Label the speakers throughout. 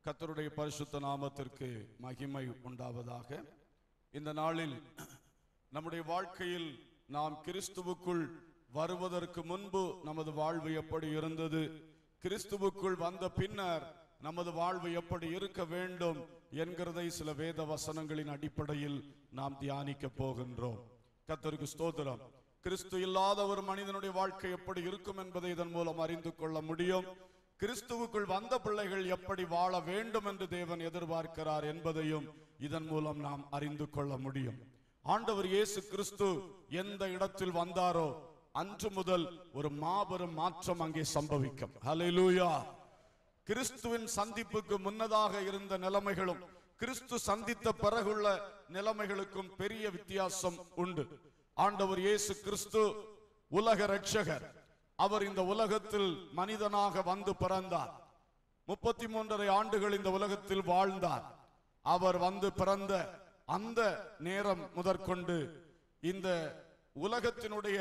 Speaker 1: கர்த்தருடைய பரிசுத்த நாமத்திற்கு மகிமை உண்டாவதாக இந்த நாளில் நம்முடைய வாழ்க்கையில் நாம் கிறிஸ்துவுக்குள் வருவதற்கு முன்பு நமது வாழ்வு எப்படி இருந்தது கிறிஸ்துவுக்குள் வந்த பின்னர் நமது வாழ்வு எப்படி இருக்க வேண்டும் என்கிறதை சில வேத வசனங்களின் அடிப்படையில் நாம் தியானிக்க போகின்றோம் கர்த்தருக்கு ஸ்தோத்திரம் கிறிஸ்து இல்லாத ஒரு மனிதனுடைய வாழ்க்கை எப்படி இருக்கும் என்பதை இதன் மூலம் அறிந்து கொள்ள முடியும் கிறிஸ்துவுக்குள் வந்த பிள்ளைகள் எப்படி வாழ வேண்டும் என்று தேவன் எதிர்பார்க்கிறார் என்பதையும் இதன் மூலம் நாம் அறிந்து கொள்ள முடியும் ஆண்டவர் இயேசு கிறிஸ்து எந்த இடத்தில் வந்தாரோ அன்று முதல் ஒரு மாபெரும் மாற்றம் அங்கே சம்பவிக்கும் ஹalleluya கிறிஸ்துவின் சந்திப்புக்கு முன்னதாக இருந்த நிலைமைகளும் கிறிஸ்து சந்தித்த பிறகுள்ள நிலைமைகளுக்கும் பெரிய வித்தியாசம் உண்டு ஆண்டவர் இயேசு கிறிஸ்து உலக ரட்சகர் அவர் இந்த உலகத்தில் மனிதனாக வந்து பிறந்தார் முப்பத்தி மூன்றரை ஆண்டுகள் இந்த உலகத்தில் வாழ்ந்தார் அவர் வந்து பிறந்த அந்த நேரம் முதற்கொண்டு இந்த உலகத்தினுடைய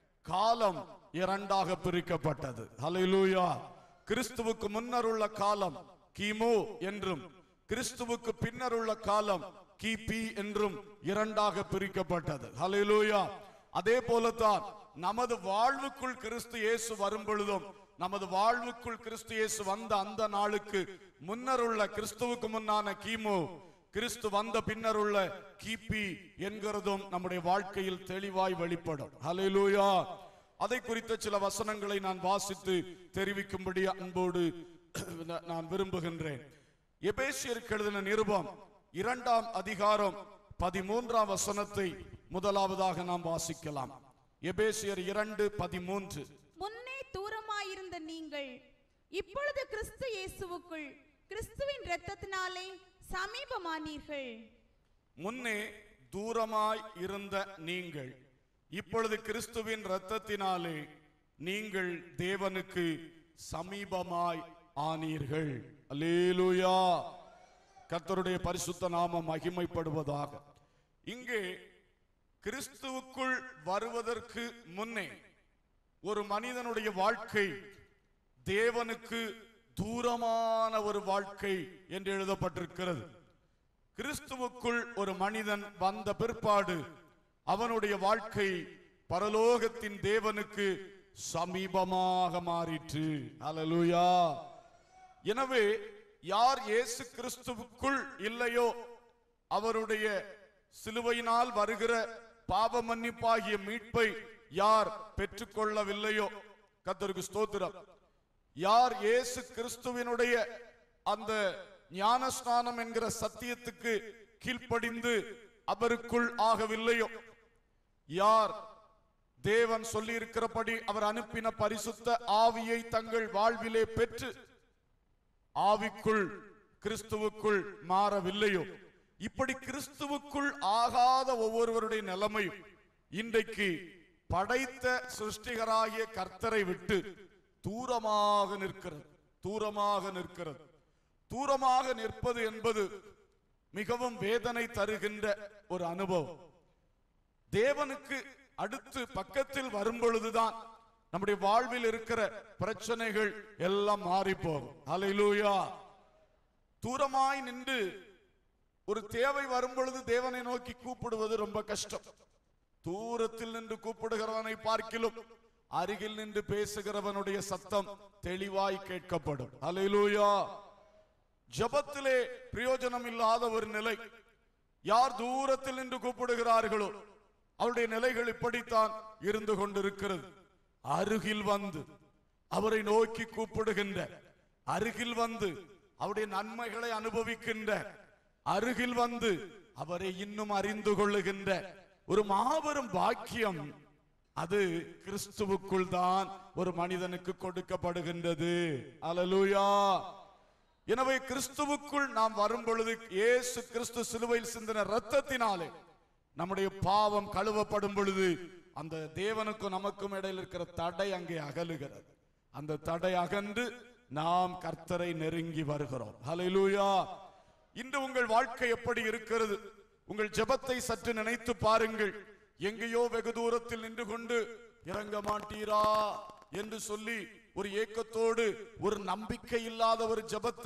Speaker 1: காலம் இரண்டாக பிரிக்கப்பட்டது ஹalleluya கிறிஸ்துவுக்கு முன்னர் உள்ள காலம் கிமு என்றும் கிறிஸ்துவுக்கு பின்னர் உள்ள காலம் கிபி என்றும் இரண்டாக பிரிக்கப்பட்டது ஹalleluya அதே போலத்தான் நமது வாழ்வுக்குள் கிறிஸ்து இயேசு வரும் பொழுதும் நமது வாழ்வுக்குள் கிறிஸ்து இயேசு வந்த அந்த நாளுக்கு முன்னர் உள்ள கிறிஸ்துவுக்கு முன்னான கிமு கிறிஸ்து வந்த பின்னர் உள்ள கிபி என்கிறதும் நம்முடைய வாழ்க்கையில் தெளிவாய் வெளிப்படும் ஹalleluya அதை குறித்த சில வசனங்களை நான் வாசித்து தெரிவிக்கும்படி அன்போடு நான் விரும்புகின்றேன் எபேசியருக்கு எழுதின நிருபம் இரண்டாம் அதிகாரம் பதிமூன்றாம் வசனத்தை முதலாவதாக நாம் வாசிக்கலாம் எபேசியர் இரண்டு பதிமூன்று
Speaker 2: முன்னே தூரமாயிருந்த நீங்கள் இப்பொழுது கிறிஸ்து இயேசுவுக்குள் கிறிஸ்துவின் இரத்தத்தினாலே சமீபமானீர்கள்
Speaker 1: முன்னே தூரமாய் இருந்த நீங்கள் இப்பொழுது கிறிஸ்துவின் இரத்தத்தினாலே நீங்கள் தேவனுக்கு சமீபமாய் ஆனீர்கள் அல்லேலூயா கர்த்தருடைய பரிசுத்த நாமம் மகிமைப்படுவதாக இங்கே கிறிஸ்துவுக்குள் வருவதற்கு முன்னே ஒரு மனிதனுடைய வாழ்க்கை தேவனுக்கு தூரமான ஒரு வாழ்க்கை என்று எழுதப்பட்டிருக்கிறது கிறிஸ்துவுக்குள் ஒரு மனிதன் வந்த பிற்பாடு அவனுடைய வாழ்க்கை பரலோகத்தின் தேவனுக்கு சமீபமாக மாறிற்று அல்லேலூயா எனவே யார் இயேசு கிறிஸ்துவுக்குள் இல்லையோ அவருடைய சிலுவையினால் வருகிற பாவ மன்னிப்பாகிய மீட்பை யார் பெற்றுக்கொள்ளவில்லையோ கர்த்தருக்கு ஸ்தோத்திரம் யார் இயேசு கிறிஸ்துவினுடைய அந்த ஞானஸ்நானம் என்கிற சத்தியத்துக்கு கீழ்ப்படிந்து அவருக்குள் ஆகவில்லையோ யார் தேவன் சொல்லி இருக்கிறபடி அவர் அனுப்பின பரிசுத்த ஆவியை தங்கள் வாழ்விலே பெற்று ஆவிக்குள் கிறிஸ்துவுக்குள் மாறவில்லையோ இப்படி கிறிஸ்துவுக்குள் ஆகாத ஒவ்வொருவருடைய நிலைமையும் இன்றைக்கு படைத்த சிருஷ்டிகராகிய கர்த்தரை விட்டு தூரமாக நிற்கிறது தூரமாக நிற்கிறது தூரமாக நிற்பது என்பது மிகவும் வேதனை தருகின்ற ஒரு அனுபவம் தேவனுக்கு அடுத்து பக்கத்தில் வரும் பொழுதுதான் நம்முடைய வாழ்வில் இருக்கிற பிரச்சனைகள் எல்லாம் மாறி போகும் அலையிலூயா தூரமாய் நின்று ஒரு தேவை வரும் பொழுது தேவனை நோக்கி கூப்பிடுவது ரொம்ப கஷ்டம் தூரத்தில் நின்று கூப்பிடுகிறவனை பார்க்கிலும் அருகில் நின்று பேசுகிறவனுடைய சத்தம் தெளிவாய் கேட்கப்படும் அலையிலூயா ஜபத்திலே பிரயோஜனம் இல்லாத ஒரு நிலை யார் தூரத்தில் நின்று கூப்பிடுகிறார்களோ அவருடைய நிலைகள் இப்படித்தான் இருந்து கொண்டிருக்கிறது அருகில் வந்து அவரை நோக்கி கூப்பிடுகின்ற அருகில் வந்து அவருடைய நன்மைகளை அனுபவிக்கின்ற அருகில் வந்து அவரை இன்னும் அறிந்து கொள்ளுகின்ற ஒரு மாபெரும் பாக்கியம் அது கிறிஸ்துவுக்குள் தான் ஒரு மனிதனுக்கு கொடுக்கப்படுகின்றது அலலூயா எனவே கிறிஸ்துவுக்குள் நாம் வரும் பொழுது இயேசு கிறிஸ்து சிலுவையில் சிந்தின ரத்தத்தினாலே நம்முடைய பாவம் கழுவப்படும் பொழுது அந்த தேவனுக்கும் நமக்கும் இடையில் இருக்கிற தடை அங்கே அகலுகிறது அந்த தடை அகன்று நாம் கர்த்தரை நெருங்கி வருகிறோம் ஹalleluya இன்று உங்கள் வாழ்க்கை எப்படி இருக்கிறது உங்கள் ஜெபத்தை சற்று நினைத்து பாருங்கள் எங்கேயோ வெகு தூரத்தில் நின்று கொண்டு இறங்க மாட்டீரா என்று சொல்லி ஒரு ஏக்கத்தோடு ஒரு நம்பிக்கை இல்லாத ஒரு ஜெபத்தை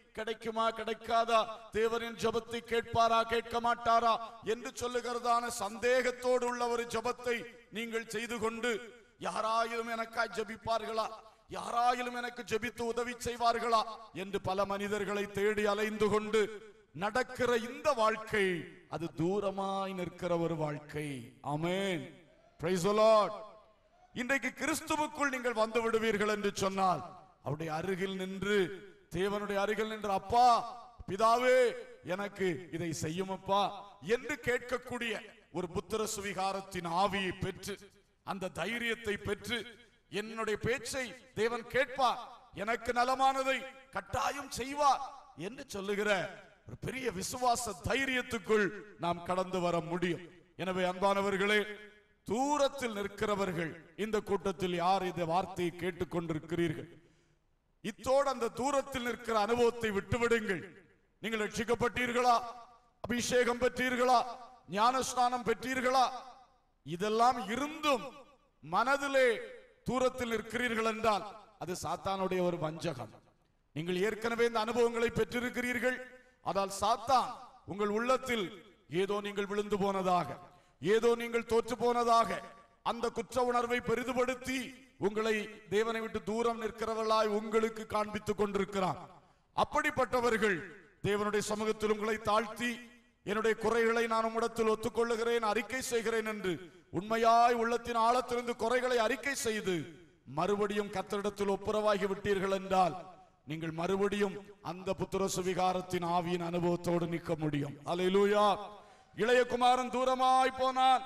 Speaker 1: கிடைக்குமா கிடைக்காதா தேவனின் ஜெபத்தை கேட்பாரா கேட்க மாட்டாரா என்று சொல்லுகிறதான சந்தேகத்தோடு உள்ள ஒரு ஜெபத்தை நீங்கள் செய்து கொண்டு யாராயிலும் எனக்காய் ஜெபிப்பார்களா யாராயிலும் எனக்கு ஜெபித்து உதவி செய்வார்களா என்று பல மனிதர்களை தேடி அலைந்து கொண்டு நடக்கிற இந்த வாழ்க்கை அது தூரமாய் நிற்கிற ஒரு வாழ்க்கை ஆமென் Praise the Lord. இன்றைக்கு கிறிஸ்துவுக்குள் நீங்கள் வந்து விடுவீர்கள் என்று சொன்னால் அவருடைய அருகில் நின்று தேவனுடைய அருகில் நின்று அப்பா பிதாவே எனக்கு இதை செய்யுமப்பா என்று கேட்கக்கூடிய ஒரு புத்திர சுவிகாரத்தின் ஆவியை பெற்று அந்த தைரியத்தை பெற்று என்னுடைய பேச்சை தேவன் கேட்பார் எனக்கு நலமானதை கட்டாயம் செய்வார் என்று சொல்லுகிற ஒரு பெரிய விசுவாச தைரியத்துக்குள் நாம் கடந்து வர முடியும் எனவே அன்பானவர்களே தூரத்தில் நிற்கிறவர்கள் இந்த கூட்டத்தில் யார் இந்த வார்த்தையை கேட்டுக்கொண்டிருக்கிறீர்கள் இத்தோடு அந்த தூரத்தில் நிற்கிற அனுபவத்தை விட்டுவிடுங்கள் நீங்கள் ரட்சிக்கப்பட்டீர்களா அபிஷேகம் பெற்றீர்களா ஞானஸ்நானம் பெற்றீர்களா இதெல்லாம் இருந்தும் மனதிலே தூரத்தில் இருக்கிறீர்கள் என்றால் அது சாத்தானுடைய ஒரு வஞ்சகம் நீங்கள் ஏற்கனவே இந்த அனுபவங்களை பெற்றிருக்கிறீர்கள் அதால் சாத்தான் உங்கள் உள்ளத்தில் ஏதோ நீங்கள் விழுந்து போனதாக ஏதோ நீங்கள் தோற்று போனதாக அந்த குற்ற உணர்வை பெரிதுபடுத்தி உங்களை தேவனை விட்டு தூரம் நிற்கிறவர்களாய் உங்களுக்கு காண்பித்துக் கொண்டிருக்கிறான் அப்படிப்பட்டவர்கள் தேவனுடைய சமூகத்தில் உங்களை தாழ்த்தி என்னுடைய குறைகளை நான் உம்மிடத்தில் ஒத்துக்கொள்ளுகிறேன் அறிக்கை செய்கிறேன் என்று உண்மையாய் உள்ளத்தின் ஆழத்திலிருந்து குறைகளை அறிக்கை செய்து மறுபடியும் கத்தரிடத்தில் ஒப்புரவாகி விட்டீர்கள் என்றால் நீங்கள் மறுபடியும் அந்த புத்திர சுவிகாரத்தின் ஆவியின் அனுபவத்தோடு நிற்க முடியும் அல்லேலூயா இளைய குமாரன் தூரமாய் போனான்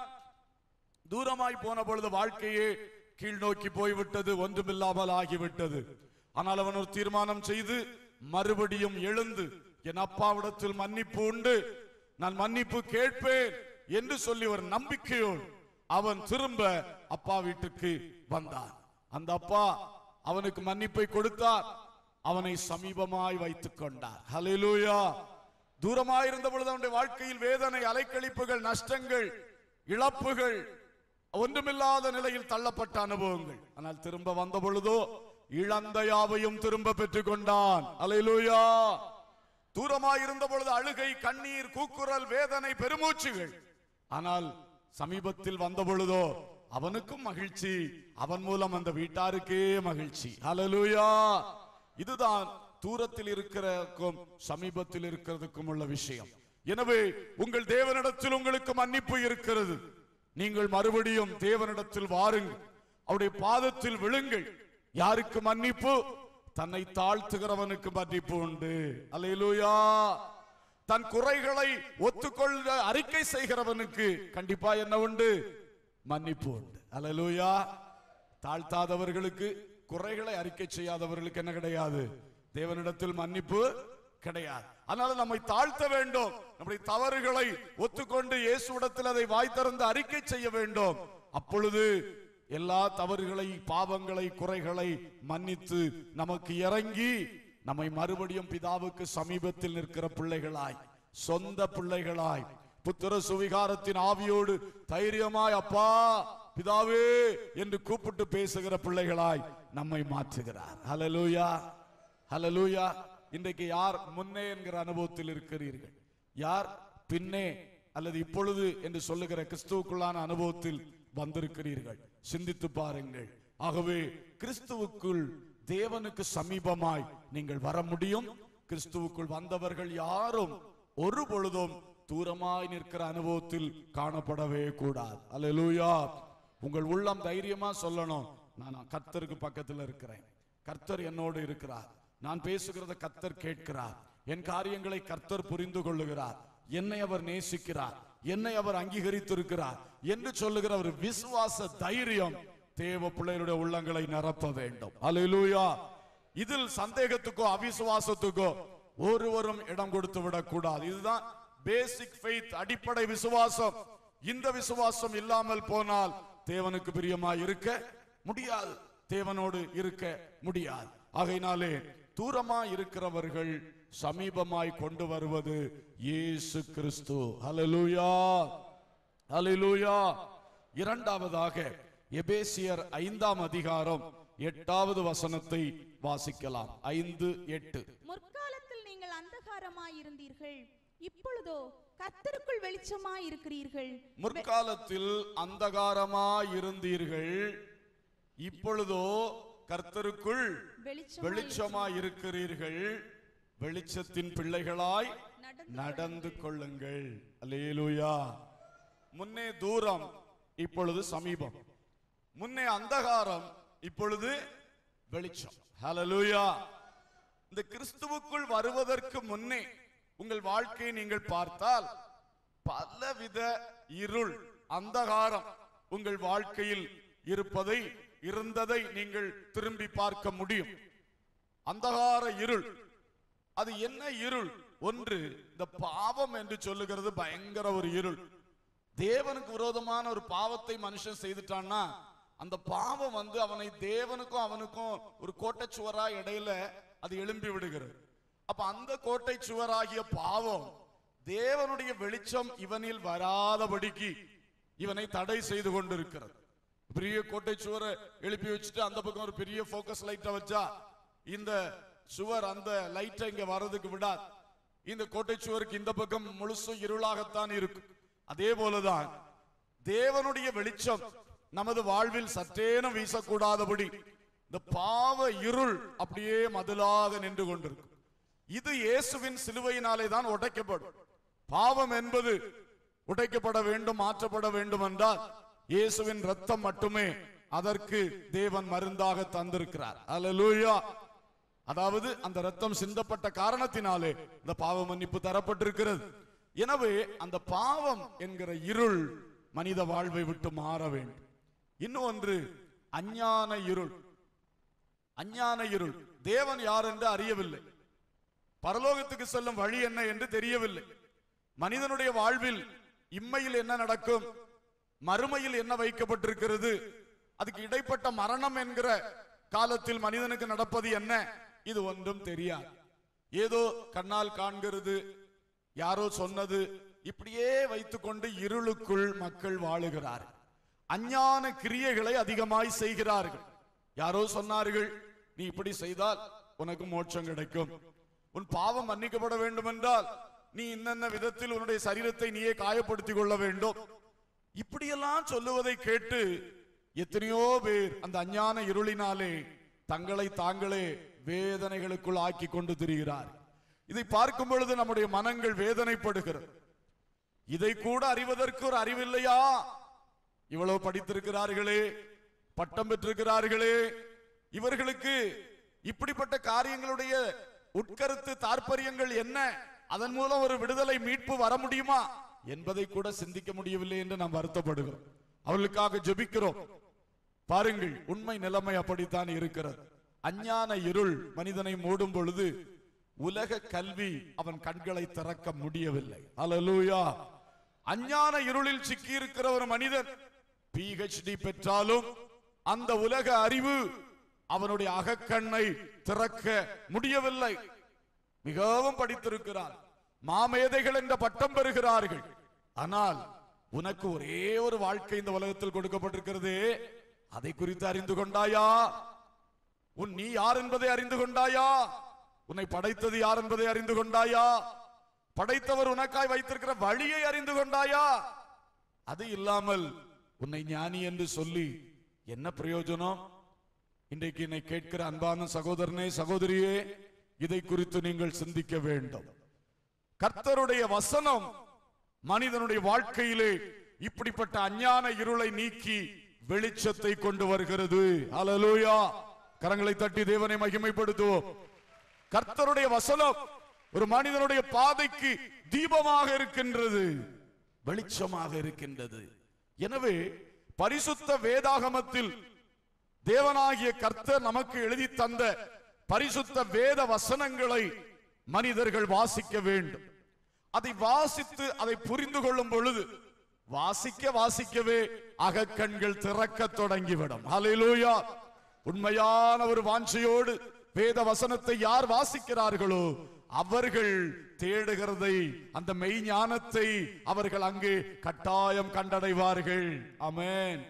Speaker 1: தூரமாய் போன பொழுது வாழ்க்கையே கீழ் நோக்கி போய்விட்டது ஒன்றுமில்லாமல் ஆகிவிட்டது ஆனால் அவன் ஒரு தீர்மானம் செய்து மறுபடியும் எழுந்து என் அப்பாவிடத்தில் மன்னிப்பு உண்டு நான் மன்னிப்பு கேட்பேன் என்று சொல்லி ஒரு நம்பிக்கையோடு அவன் திரும்ப அப்பா வீட்டுக்கு வந்தான் அந்த அப்பா அவனுக்கு மன்னிப்பை கொடுத்தார் அவனை சமீபமாய் வைத்துக் கொண்டார் ஹalleluya தூரமாயிருந்த பொழுது அவனுடைய வாழ்க்கையில் வேதனை அலைக்கழிப்புகள் நஷ்டங்கள் இழப்புகள் ஒன்றுமில்லாத நிலையில் தள்ளப்பட்ட அனுபவங்கள் ஆனால் திரும்ப வந்த பொழுதோ இழந்த யாவையும் திரும்ப பெற்றுக் கொண்டான் அலையிலூயா தூரமாயிருந்த பொழுது அழுகை கண்ணீர் கூக்குரல் வேதனை பெருமூச்சுகள் ஆனால் சமீபத்தில் வந்த பொழுதோ அவனுக்கும் மகிழ்ச்சி அவன் மூலம் அந்த வீட்டாருக்கே மகிழ்ச்சி ஹalleluya இதுதான் தூரத்தில் இருக்கிறதுக்கும் சமீபத்தில் இருக்கிறதுக்கும் உள்ள விஷயம் எனவே உங்கள் தேவனிடத்தில் உங்களுக்கு மன்னிப்பு இருக்கிறது நீங்கள் மறுபடியும் தேவனிடத்தில் வாருங்கள் அவருடைய பாதத்தில் விழுங்கள் யாருக்கு மன்னிப்பு தன்னை தாழ்த்துகிறவனுக்கு மன்னிப்பு உண்டு அல்லேலூயா தன் குறைகளை ஒத்துக்கொள்ள அறிக்கை செய்கிறவனுக்கு கண்டிப்பா என்ன உண்டு மன்னிப்பு உண்டு அல்லேலூயா தாழ்த்தாதவர்களுக்கு குறைகளை அறிக்கை செய்யாதவர்களுக்கு என்ன கிடையாது தேவனிடத்தில் மன்னிப்பு கிடையாது அதனால நம்மை தாழ்த்த வேண்டும் நம்முடைய தவறுகளை ஒத்துக்கொண்டு இயேசுவிடத்தில் அதை வாய் திறந்து அறிக்கை செய்ய வேண்டும் அப்பொழுது எல்லா தவறுகளை பாவங்களை குறைகளை மன்னித்து நமக்கு இறங்கி நம்மை மறுபடியும் பிதாவுக்கு சமீபத்தில் நிற்கிற பிள்ளைகளாய் சொந்த பிள்ளைகளாய் புத்திர சுவிகாரத்தின் ஆவியோடு தைரியமாய் அப்பா பிதாவே என்று கூப்பிட்டு பேசுகிற பிள்ளைகளாய் நம்மை மாற்றுகிறார் ஹalleluya ஹalleluya இன்றைக்கு யார் முன்னே என்கிற அனுபவத்தில் இருக்கிறீர்கள் யார் பின்னே அல்லது இப்பொழுது என்று சொல்லுகிற கிறிஸ்துவுக்குள்ளான அனுபவத்தில் வந்திருக்கிறீர்கள் சிந்தித்து பாருங்கள் ஆகவே கிறிஸ்துவுக்குள் தேவனுக்கு சமீபமாய் நீங்கள் வர முடியும் கிறிஸ்துவுக்குள் வந்தவர்கள் யாரும் ஒரு பொழுதும் தூரமாய் நிற்கிற அனுபவத்தில் காணப்படவே கூடாது அல்லேலூயா உங்கள் உள்ளம் தைரியமா சொல்லணும் நான் கர்த்தருக்கு பக்கத்தில் இருக்கிறேன் கர்த்தர் என்னோடு இருக்கிறார் நான் பேசுகிறத கர்த்தர் கேட்கிறார் என் காரியங்களை கர்த்தர் புரிந்து கொள்ளுகிறார் என்னை அவர் நேசிக்கிறார் என்னை அவர் அங்கீகரித்திருக்கிறார் என்று சொல்லுகிற ஒரு விசுவாச தைரியம் தேவ பிள்ளைகளுடைய உள்ளங்களை நிரப்ப வேண்டும் அல்லேலூயா இதில் சந்தேகத்துக்கோ அவிசுவாசத்துக்கோ ஒருவரும் இடம் கொடுத்து விடக்கூடாது இதுதான் பேசிக் ஃபெய்த் அடிப்படை விசுவாசம் இந்த விசுவாசம் இல்லாமல் போனால் தேவனுக்கு பிரியமாய் இருக்க முடியாது தேவனோடு இருக்க முடியாது ஆகையினாலே தூரமாய் இருக்கிறவர்கள் சமீபமாய் கொண்டு வருவது இயேசு கிறிஸ்து ஹalleluya ஹalleluya இரண்டாவதாக எபேசியர் ஐந்தாம் அதிகாரம் எட்டாவது வசனத்தை வாசிக்கலாம் ஐந்து எட்டு
Speaker 2: முற்காலத்தில் நீங்கள் அந்தகாரமாயிருந்தீர்கள் இப்பொழுதோ கர்த்தருக்குள் வெளிச்சமாயிருக்கிறீர்கள்
Speaker 1: முற்காலத்தில் அந்தகாரமாய் இருந்தீர்கள் இப்பொழுதோ கர்த்தருக்குள்
Speaker 2: வெளிச்சமாய்
Speaker 1: வெளிச்சமாய் இருக்கிறீர்கள் வெளிச்சத்தின் பிள்ளைகளாய்
Speaker 2: நடந்து
Speaker 1: நடந்து கொள்ளுங்கள் அல்லேலூயா முன்னே தூரம் இப்பொழுது சமீபம் முன்னே அந்தகாரம் இப்பொழுது வெளிச்சம் ஹalleluya இந்த கிறிஸ்துவுக்குள் வருவதற்கு முன்னே உங்கள் வாழ்க்கையை நீங்கள் பார்த்தால் பலவித இருள் அந்தகாரம் உங்கள் வாழ்க்கையில் இருப்பதை இருந்ததை நீங்கள் திரும்பி பார்க்க முடியும் அந்தகார இருள் அது என்ன இருள் ஒன்று இந்த பாவம் என்று சொல்லுகிறது பயங்கர ஒரு இருள் தேவனுக்கு விரோதமான ஒரு பாவத்தை மனுஷன் செய்துட்டான்னா அந்த பாவம் வந்து அவனை தேவனுக்கும் அவனுக்கும் ஒரு கோட்டை சுவரா இடையில அது எழும்பி விடுகிறது அப்ப அந்த கோட்டை சுவராகிய பாவம் தேவனுடைய வெளிச்சம் இவனில் வராதபடிக்கு இவனை தடை செய்து கொண்டிருக்கிறது பெரிய கோட்டை சுவரை எழுப்பி வச்சுட்டு அந்த பக்கம் ஒரு பெரிய ஃபோக்கஸ் லைட்டை வச்சா இந்த சுவர் அந்த லைட்டை இங்க வர்றதுக்கு விடாது இந்த கோட்டை சுவருக்கு இந்த பக்கம் முழுசும் இருளாகத்தான் இருக்கும் அதே போலதான் தேவனுடைய வெளிச்சம் நமது வாழ்வில் சற்றேனும் வீசக்கூடாதபடி இந்த பாவ இருள் அப்படியே மதிலாக நின்று கொண்டிருக்கும் இது இயேசுவின் சிலுவையினாலே தான் உடைக்கப்படும் பாவம் என்பது உடைக்கப்பட வேண்டும் மாற்றப்பட வேண்டும் என்றால் இயேசுவின் ரத்தம் மட்டுமே அதற்கு தேவன் மருந்தாக தந்திருக்கிறார் அல்லேலூயா அதாவது அந்த ரத்தம் சிந்தப்பட்ட காரணத்தினாலே இந்த பாவ மன்னிப்பு தரப்பட்டிருக்கிறது எனவே அந்த பாவம் என்கிற இருள் மனித வாழ்வை விட்டு மாற வேண்டும் இன்னும் ஒன்று அஞ்ஞான இருள் அஞ்ஞான இருள் தேவன் யார் என்று அறியவில்லை பரலோகத்துக்கு செல்லும் வழி என்ன என்று தெரியவில்லை மனிதனுடைய வாழ்வில் இம்மையில் என்ன நடக்கும் மறுமையில் என்ன வைக்கப்பட்டிருக்கிறது அதுக்கு இடைப்பட்ட மரணம் என்கிற காலத்தில் மனிதனுக்கு நடப்பது என்ன இது ஒன்றும் தெரியாது ஏதோ கண்ணால் காண்கிறது யாரோ சொன்னது இப்படியே வைத்துக்கொண்டு இருளுக்குள் மக்கள் வாழுகிறார்கள் அஞ்ஞான கிரியைகளை அதிகமாய் செய்கிறார்கள் யாரோ சொன்னார்கள் நீ இப்படி செய்தால் உனக்கு மோட்சம் கிடைக்கும் உன் பாவம் மன்னிக்கப்பட வேண்டும் என்றால் நீ இன்னென்ன விதத்தில் உன்னுடைய சரீரத்தை நீயே காயப்படுத்திக் கொள்ள வேண்டும் இப்படியெல்லாம் சொல்லுவதை கேட்டு எத்தனையோ பேர் அந்த அஞ்ஞான இருளினாலே தங்களை தாங்களே வேதனைகளுக்குள் ஆக்கி கொண்டு திரிகிறார் இதை பார்க்கும் பொழுது நம்முடைய மனங்கள் வேதனைப்படுகிறது இதை கூட அறிவதற்கு ஒரு அறிவில்லையா இவ்வளவு படித்திருக்கிறார்களே பட்டம் பெற்றிருக்கிறார்களே இவர்களுக்கு இப்படிப்பட்ட காரியங்களுடைய உட்கருத்து தாற்பயங்கள் என்ன அதன் மூலம் ஒரு விடுதலை மீட்பு வர முடியுமா என்பதை கூட சிந்திக்க முடியவில்லை என்று நாம் வருத்தப்படுகிறோம் அவர்களுக்காக ஜெபிக்கிறோம் பாருங்கள் உண்மை நிலைமை அப்படித்தான் இருக்கிறது அஞ்ஞான இருள் மனிதனை மூடும் பொழுது உலக கல்வி அவன் கண்களை திறக்க முடியவில்லை அல்லேலூயா அஞ்ஞான இருளில் சிக்கி இருக்கிற ஒரு மனிதன் பிஹெச்டி பெற்றாலும் அந்த உலக அறிவு அவனுடைய அகக்கண்ணை திறக்க முடியவில்லை மிகவும் படித்திருக்கிறார் மாமேதைகள் என்ற பட்டம் பெறுகிறார்கள் ஆனால் உனக்கு ஒரே ஒரு வாழ்க்கை இந்த உலகத்தில் கொடுக்கப்பட்டிருக்கிறது அதை குறித்து அறிந்து கொண்டாயா உன் நீ யார் என்பதை அறிந்து கொண்டாயா உன்னை படைத்தது யார் என்பதை அறிந்து கொண்டாயா படைத்தவர் உனக்காய் வைத்திருக்கிற வழியை அறிந்து கொண்டாயா அது இல்லாமல் உன்னை ஞானி என்று சொல்லி என்ன பிரயோஜனம் இன்றைக்கு என்னை கேட்கிற அன்பான சகோதரனே சகோதரியே இதை குறித்து நீங்கள் சிந்திக்க வேண்டும் கர்த்தருடைய வசனம் மனிதனுடைய வாழ்க்கையிலே இப்படிப்பட்ட அஞ்ஞான இருளை நீக்கி வெளிச்சத்தை கொண்டு வருகிறது ஹalleluya கரங்களை தட்டி தேவனை மகிமைப்படுத்துவோம் கர்த்தருடைய வசனம் ஒரு மனிதனுடைய பாதைக்கு தீபமாக இருக்கின்றது வெளிச்சமாக இருக்கின்றது எனவே பரிசுத்த வேதாகமத்தில் தேவனாகிய கர்த்தர் நமக்கு எழுதி தந்த பரிசுத்த வேத வசனங்களை மனிதர்கள் வாசிக்க வேண்டும் அதை வாசித்து அதை புரிந்து கொள்ளும் பொழுது வாசிக்க வாசிக்கவே அகக்கண்கள் திறக்க தொடங்கிவிடும் ஹalleluya உண்மையான ஒரு வாஞ்சையோடு வேத வசனத்தை யார் வாசிக்கிறார்களோ அவர்கள் தேடுகிறதை அந்த மெய் ஞானத்தை அவர்கள் அங்கே கட்டாயம் கண்டடைவார்கள் ஆமென்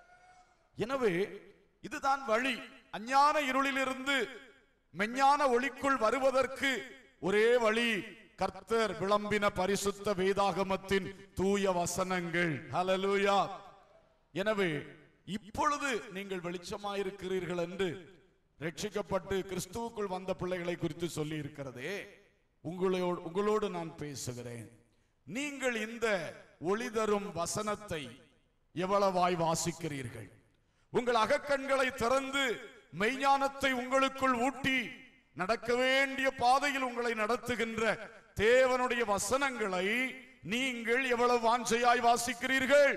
Speaker 1: எனவே இதுதான் வழி அஞ்ஞான இருளிலிருந்து மெஞ்ஞான ஒளிக்குள் வருவதற்கு ஒரே வழி கர்த்தர் விளம்பின பரிசுத்த வேதாகமத்தின் தூய வசனங்கள் ஹalleluya எனவே இப்பொழுது நீங்கள் வெளிச்சமாயிருக்கிறீர்கள் என்று ரட்சிக்கப்பட்டு கிறிஸ்துவுக்குள் வந்த பிள்ளைகளை குறித்து சொல்லி இருக்கிறதே உங்களோடு உங்களோடு நான் பேசுகிறேன் நீங்கள் இந்த ஒளி தரும் வசனத்தை எவ்வளவாய் வாசிக்கிறீர்கள் உங்கள் அகக்கண்களை திறந்து மெய்ஞானத்தை உங்களுக்குள் ஊட்டி நடக்க வேண்டிய பாதையில் உங்களை நடத்துகின்ற தேவனுடைய வசனங்களை நீங்கள் எவ்வளவு வாஞ்சையாய் வாசிக்கிறீர்கள்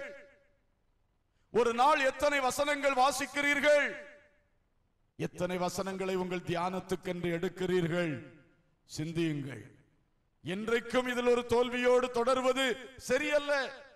Speaker 1: ஒரு நாள் எத்தனை வசனங்கள் வாசிக்கிறீர்கள் எத்தனை வசனங்களை உங்கள் தியானத்துக்கென்று எடுக்கிறீர்கள் சிந்தியுங்கள் என்றைக்கும் இதில் ஒரு தோல்வியோடு தொடர்வது சரியல்ல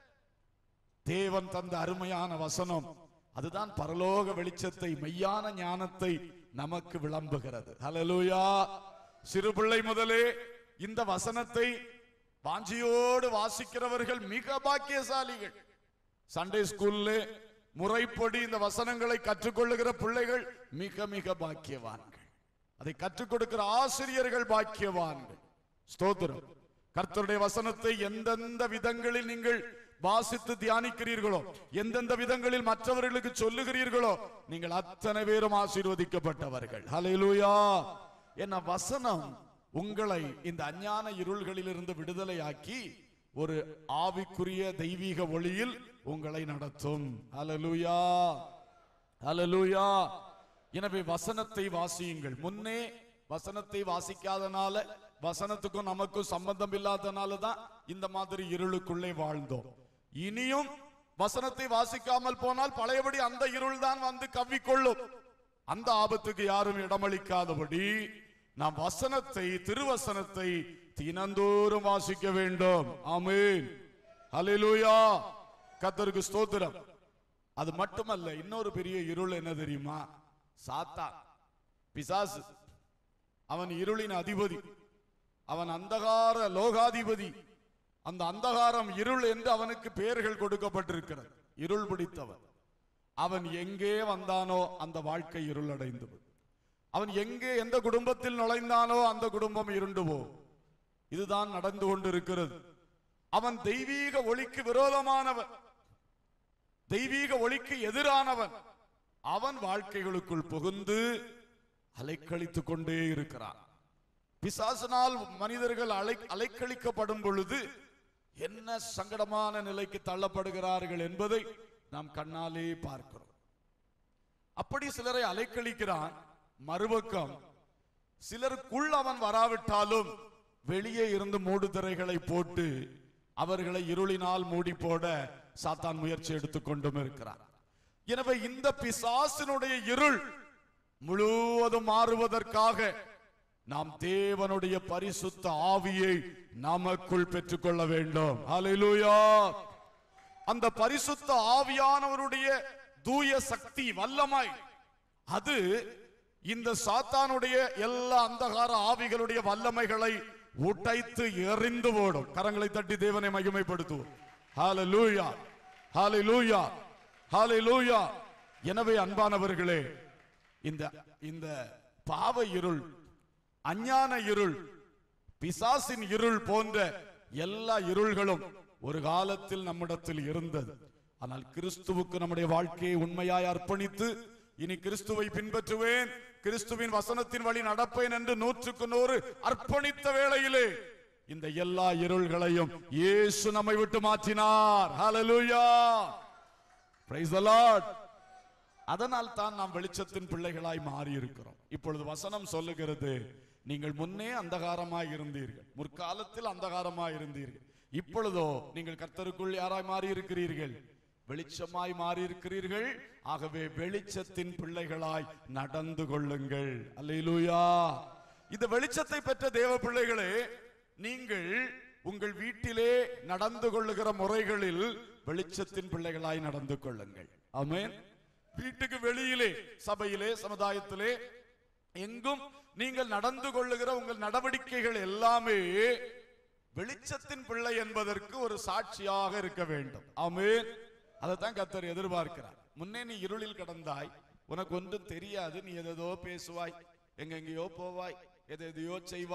Speaker 1: தேவன் தந்த அருமையான வசனம் அதுதான் பரலோக வெளிச்சத்தை மெய்யான ஞானத்தை நமக்கு விளம்புகிறது ஹalleluya சிறு பிள்ளை முதலே இந்த வசனத்தை வாஞ்சியோடு வாசிக்கிறவர்கள் மிக பாக்கியசாலிகள் சண்டே ஸ்கூல்ல முறைப்படி இந்த வசனங்களை கற்றுக்கொள்ளுகிற பிள்ளைகள் மிக மிக பாக்கியவான்கள் அதை கற்றுக் கொடுக்கிற ஆசிரியர்கள் பாக்கியவான்கள் ஸ்தோத்திரம் கர்த்தருடைய வசனத்தை எந்தெந்த விதங்களில் நீங்கள் வாசித்து தியானிக்கிறீர்களோ எந்தெந்த விதங்களில் மற்றவர்களுக்கு சொல்லுகிறீர்களோ நீங்கள் அத்தனை பேரும் ஆசீர்வதிக்கப்பட்டவர்கள் ஹalleluya என்ன வசனம் உங்களை இந்த அஞ்ஞான இருள்களிலிருந்து விடுதலையாக்கி ஒரு ஆவிக்குரிய தெய்வீக ஒளியில் உங்களை நடத்தும் ஹalleluya ஹalleluya எனவே வசனத்தை வாசியுங்கள் முன்னே வசனத்தை வாசிக்காதனால வசனத்துக்கும் நமக்கும் சம்பந்தம் இல்லாதனால தான் இந்த மாதிரி இருளுக்குள்ளே வாழ்ந்தோம் இனியும் வசனத்தை வாசிக்காமல் போனால் பழையபடி அந்த இருள் தான் வந்து கவ்விக்கொள்ளும் அந்த ஆபத்துக்கு யாரும் இடமளிக்காதபடி நாம் வசனத்தை திருவசனத்தை தினந்தோறும் வாசிக்க வேண்டும் ஆமென் ஹalleluya கர்த்தருக்கு ஸ்தோத்திரம் அது மட்டுமல்ல இன்னொரு பெரிய இருள் என்ன தெரியுமா சாத்தான் பிசாசு அவன் இருளின் அதிபதி அவன் அந்தகார லோகாதிபதி அந்த அந்தகாரம் இருள் என்று அவனுக்கு பெயர்கள் கொடுக்கப்பட்டிருக்கிறது இருள் பிடித்தவன் அவன் எங்கே வந்தானோ அந்த வாழ்க்கை இருள் அடைந்தது அவன் எங்கே எந்த குடும்பத்தில் நுழைந்தானோ அந்த குடும்பம் இருண்டு போகும் இதுதான் நடந்து கொண்டிருக்கிறது அவன் தெய்வீக ஒளிக்கு விரோதமானவன் தெய்வீக ஒளிக்கு எதிரானவன் அவன் வாழ்க்கைகளுக்குள் புகுந்து அலைக்கழித்துக் கொண்டே இருக்கிறான் பிசாசினால் மனிதர்கள் அலை அலைக்கழிக்கப்படும் பொழுது என்ன சங்கடமான நிலைக்கு தள்ளப்படுகிறார்கள் என்பதை நாம் கண்ணாலே பார்க்கிறோம் அப்படி சிலரை அலைக்கழிக்கிறான் மறுபக்கம் சிலருக்குள் அவன் வராவிட்டாலும் வெளியே இருந்து மூடுதிரைகளை போட்டு அவர்களை இருளினால் மூடி போட சாத்தான் முயற்சி எடுத்துக்கொண்டும் இருக்கிறான் எனவே இந்த பிசாசினுடைய இருள் முழுவதும் மாறுவதற்காக நாம் தேவனுடைய பரிசுத்த ஆவியை நமக்குள் பெற்றுக்கொள்ள வேண்டும் ஹalleluya அந்த பரிசுத்த ஆவியானவருடைய தூய சக்தி வல்லமை அது இந்த சாத்தானுடைய எல்லா அந்தகார ஆவிகளுடைய வல்லமைகளை உடைத்து எறிந்து போடும் கரங்களை தட்டி தேவனை மகிமைப்படுத்துவோம் ஹalleluya ஹalleluya ஹalleluya எனவே அன்பானவர்களே இந்த இந்த பாவ இருள் அஞ்ஞான இருள் பிசாசின் இருள் போன்ற எல்லா இருள்களும் ஒரு காலத்தில் நம்மிடத்தில் இருந்தது ஆனால் கிறிஸ்துவுக்கு நம்முடைய வாழ்க்கையை உண்மையாய் அர்ப்பணித்து இனி கிறிஸ்துவை பின்பற்றுவேன் கிறிஸ்துவின் வசனத்தின் வழி நடப்பேன் என்று நூற்றுக்கு நூறு அர்ப்பணித்த வேளையிலே இந்த எல்லா இருள்களையும் இயேசு நம்மை விட்டு மாற்றினார் ஹalleluya praise the lord அதனால் தான் நாம் வெளிச்சத்தின் பிள்ளைகளாய் மாறி இருக்கிறோம் இப்பொழுது வசனம் சொல்லுகிறது நீங்கள் முன்னே அந்தகாரமாய் இருந்தீர்கள் முற்காலத்தில் அந்தகாரமாய் இருந்தீர்கள் இப்பொழுதோ நீங்கள் கர்த்தருக்குள் யாராய் மாறி இருக்கிறீர்கள் வெளிச்சமாய் மாறி இருக்கிறீர்கள் ஆகவே வெளிச்சத்தின் பிள்ளைகளாய் நடந்து கொள்ளுங்கள் அல்லேலூயா இந்த வெளிச்சத்தை பெற்ற தேவ பிள்ளைகளே நீங்கள் உங்கள் வீட்டிலே நடந்து கொள்ளுகிற முறைகளில் வெளிச்சத்தின் பிள்ளைகளாய் நடந்து கொள்ளுங்கள் ஆமென் வீட்டுக்கு வெளியிலே சபையிலே சமுதாயத்திலே எங்கும் நீங்கள் நடந்து கொள்ளுகிற உங்கள் நடவடிக்கைகள் எல்லாமே வெளிச்சத்தின் பிள்ளை என்பதற்கு ஒரு சாட்சியாக இருக்க வேண்டும் ஆமென் அதைத்தான் கத்தர் எதிர்பார்க்கிறார் முன்னே நீ இருளில் கடந்தாய் உனக்கு ஒன்றும் தெரியாது நீ எதேதோ பேசுவாய் எங்கெங்கேயோ போவாய் எதையோ செய்வாய்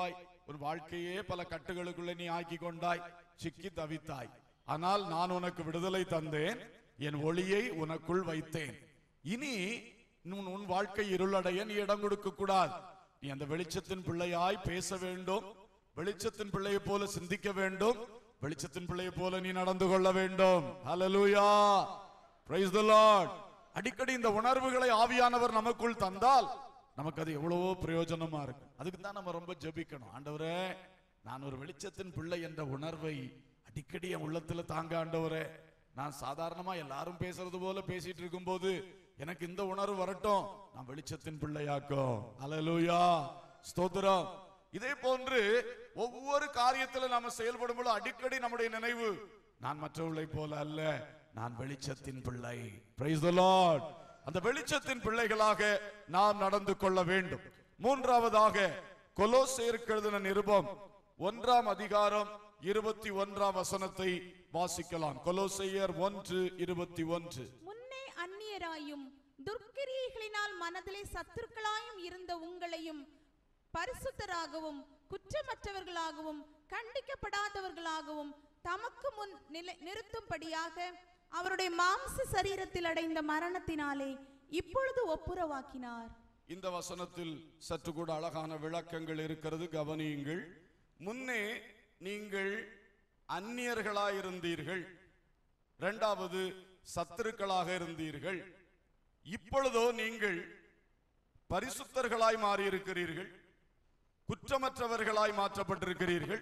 Speaker 1: உன் வாழ்க்கையே பல கட்டுகளுக்குள்ளே நீ ஆக்கி கொண்டாய் சிக்கி தவித்தாய் ஆனால் நான் உனக்கு விடுதலை தந்தேன் என் ஒளியை உனக்குள் வைத்தேன் இனி உன் உன் வாழ்க்கை இருளடைய நீ இடம் கொடுக்க கூடாது நீ அந்த வெளிச்சத்தின் பிள்ளையாய் பேச வேண்டும் வெளிச்சத்தின் பிள்ளையை போல சிந்திக்க வேண்டும் வெளிச்சத்தின் பிள்ளையை போல நீ நடந்து கொள்ள வேண்டும் ஹalleluya praise the lord அடிக்கடி இந்த உணர்வுகளை ஆவியானவர் நமக்குள் தந்தால் நமக்கு அது எவ்வளவோ பிரயோஜனமா இருக்கும் அதுக்கு தான் நம்ம ரொம்ப ஜெபிக்கணும் ஆண்டவரே நான் ஒரு வெளிச்சத்தின் பிள்ளை என்ற உணர்வை அடிக்கடி என் உள்ளத்துல தாங்க ஆண்டவரே நான் சாதாரணமா எல்லாரும் பேசுறது போல பேசிட்டு இருக்கும்போது எனக்கு இந்த உணர்வு வரட்டும் நான் வெளிச்சத்தின் பிள்ளையாக்கும் அல்லேலூயா ஸ்தோத்திரம் இதே போன்று ஒவ்வொரு காரியத்துல நாம செயல்படும் பொழுது அடிக்கடி நம்முடைய நினைவு நான் மற்றவர்களை போல அல்ல நான் வெளிச்சத்தின் பிள்ளை Praise the Lord அந்த வெளிச்சத்தின் பிள்ளைகளாக நாம் நடந்து கொள்ள வேண்டும் மூன்றாவதாக கொலோசேருக்கு எழுதின நிருபம் ஒன்றாம் அதிகாரம் இருபத்தி ஒன்றாம் வசனத்தை வாசிக்கலாம் கொலோசையர் ஒன்று இருபத்தி ஒன்று
Speaker 2: முன்னே அந்நியராயும் துர்க்கிரியைகளினால் மனதிலே சத்துருக்களாயும் இருந்த உங்களையும் பரிசுத்தராகவும் குற்றமற்றவர்களாகவும் கண்டிக்கப்படாதவர்களாகவும் தமக்கு முன் நிலை நிறுத்தும்படியாக அவருடைய மாம்ச சரீரத்தில் அடைந்த மரணத்தினாலே இப்பொழுது ஒப்புரவாக்கினார்
Speaker 1: இந்த வசனத்தில் சற்று கூட அழகான விளக்கங்கள் இருக்கிறது கவனியுங்கள் முன்னே நீங்கள் அந்நியர்களாயிருந்தீர்கள் இரண்டாவது சத்துருக்களாக இருந்தீர்கள் இப்பொழுதோ நீங்கள் பரிசுத்தர்களாய் மாறியிருக்கிறீர்கள் குற்றமற்றவர்களாய் மாற்றப்பட்டிருக்கிறீர்கள்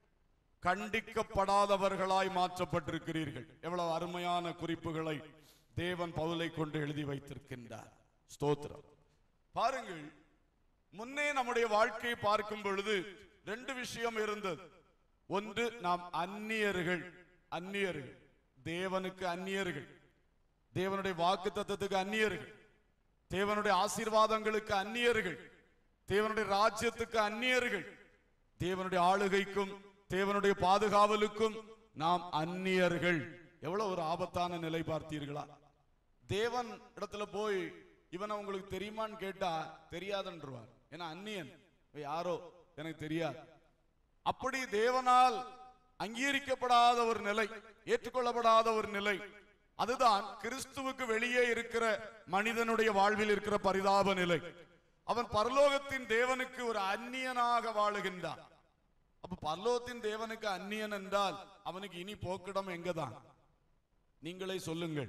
Speaker 1: கண்டிக்கப்படாதவர்களாய் மாற்றப்பட்டிருக்கிறீர்கள் எவ்வளவு அருமையான குறிப்புகளை தேவன் பவுலை கொண்டு எழுதி வைத்திருக்கின்றார் ஸ்தோத்திரம் பாருங்கள் முன்னே நம்முடைய வாழ்க்கையை பார்க்கும் பொழுது ரெண்டு விஷயம் இருந்தது ஒன்று நாம் அந்நியர்கள் அந்நியர்கள் தேவனுக்கு அந்நியர்கள் தேவனுடைய வாக்கு தத்துவத்துக்கு அந்நியர்கள் தேவனுடைய ஆசீர்வாதங்களுக்கு அந்நியர்கள் தேவனுடைய ராஜ்யத்துக்கு அந்நியர்கள் தேவனுடைய ஆளுகைக்கும் தேவனுடைய பாதுகாவலுக்கும் நாம் அந்நியர்கள் எவ்வளவு ஒரு ஆபத்தான நிலை பார்த்தீர்களா தேவன் இடத்துல போய் இவனை உங்களுக்கு தெரியுமான்னு கேட்டா தெரியாதுன்றவார் ஏன்னா அந்நியன் இவன் யாரோ எனக்கு தெரியாது அப்படி தேவனால் அங்கீகரிக்கப்படாத ஒரு நிலை ஏற்றுக்கொள்ளப்படாத ஒரு நிலை அதுதான் கிறிஸ்துவுக்கு வெளியே இருக்கிற மனிதனுடைய வாழ்வில் இருக்கிற பரிதாப நிலை அவன் பரலோகத்தின் தேவனுக்கு ஒரு அந்நியனாக வாழுகின்றான் அப்ப பரலோகத்தின் தேவனுக்கு அந்நியன் என்றால் அவனுக்கு இனி போக்கிடம் எங்கதான் நீங்களே சொல்லுங்கள்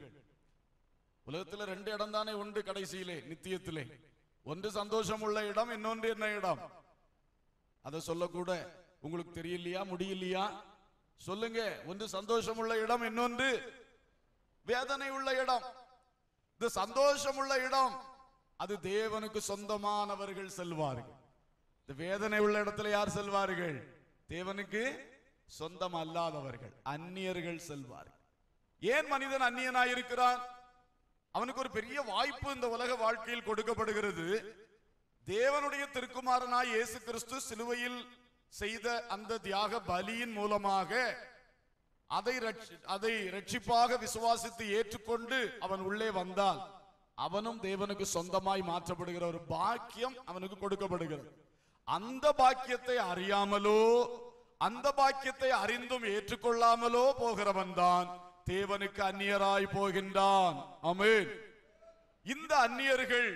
Speaker 1: உலகத்துல ரெண்டு இடம் தானே உண்டு கடைசியிலே நித்தியத்திலே ஒன்று சந்தோஷம் உள்ள இடம் இன்னொன்று என்ன இடம் அதை சொல்லக்கூட உங்களுக்கு தெரியலையா முடியலையா சொல்லுங்க ஒன்று சந்தோஷம் உள்ள இடம் இன்னொன்று வேதனை உள்ள இடம் இந்த சந்தோஷம் உள்ள இடம் அது தேவனுக்கு சொந்தமானவர்கள் செல்வார்கள் இந்த வேதனை உள்ள இடத்துல யார் செல்வார்கள் தேவனுக்கு சொந்தம் அல்லாதவர்கள் அந்நியர்கள் செல்வார்கள் ஏன் மனிதன் அந்நியனாயிருக்கிறான் அவனுக்கு ஒரு பெரிய வாய்ப்பு இந்த உலக வாழ்க்கையில் கொடுக்கப்படுகிறது தேவனுடைய திருக்குமாரனாய் இயேசு கிறிஸ்து சிலுவையில் செய்த அந்த தியாக பலியின் மூலமாக அதை ரட்சி- அதை ரட்சிப்பாக விசுவாசித்து ஏற்றுக்கொண்டு அவன் உள்ளே வந்தால் அவனும் தேவனுக்கு சொந்தமாய் மாற்றப்படுகிற ஒரு பாக்கியம் அவனுக்கு கொடுக்கப்படுகிறது அந்த பாக்கியத்தை அறியாமலோ அந்த பாக்கியத்தை அறிந்தும் ஏற்றுக்கொள்ளாமலோ போகிறவன் தான் தேவனுக்கு அந்நியராய் போகின்றான் ஆமென் இந்த அந்நியர்கள்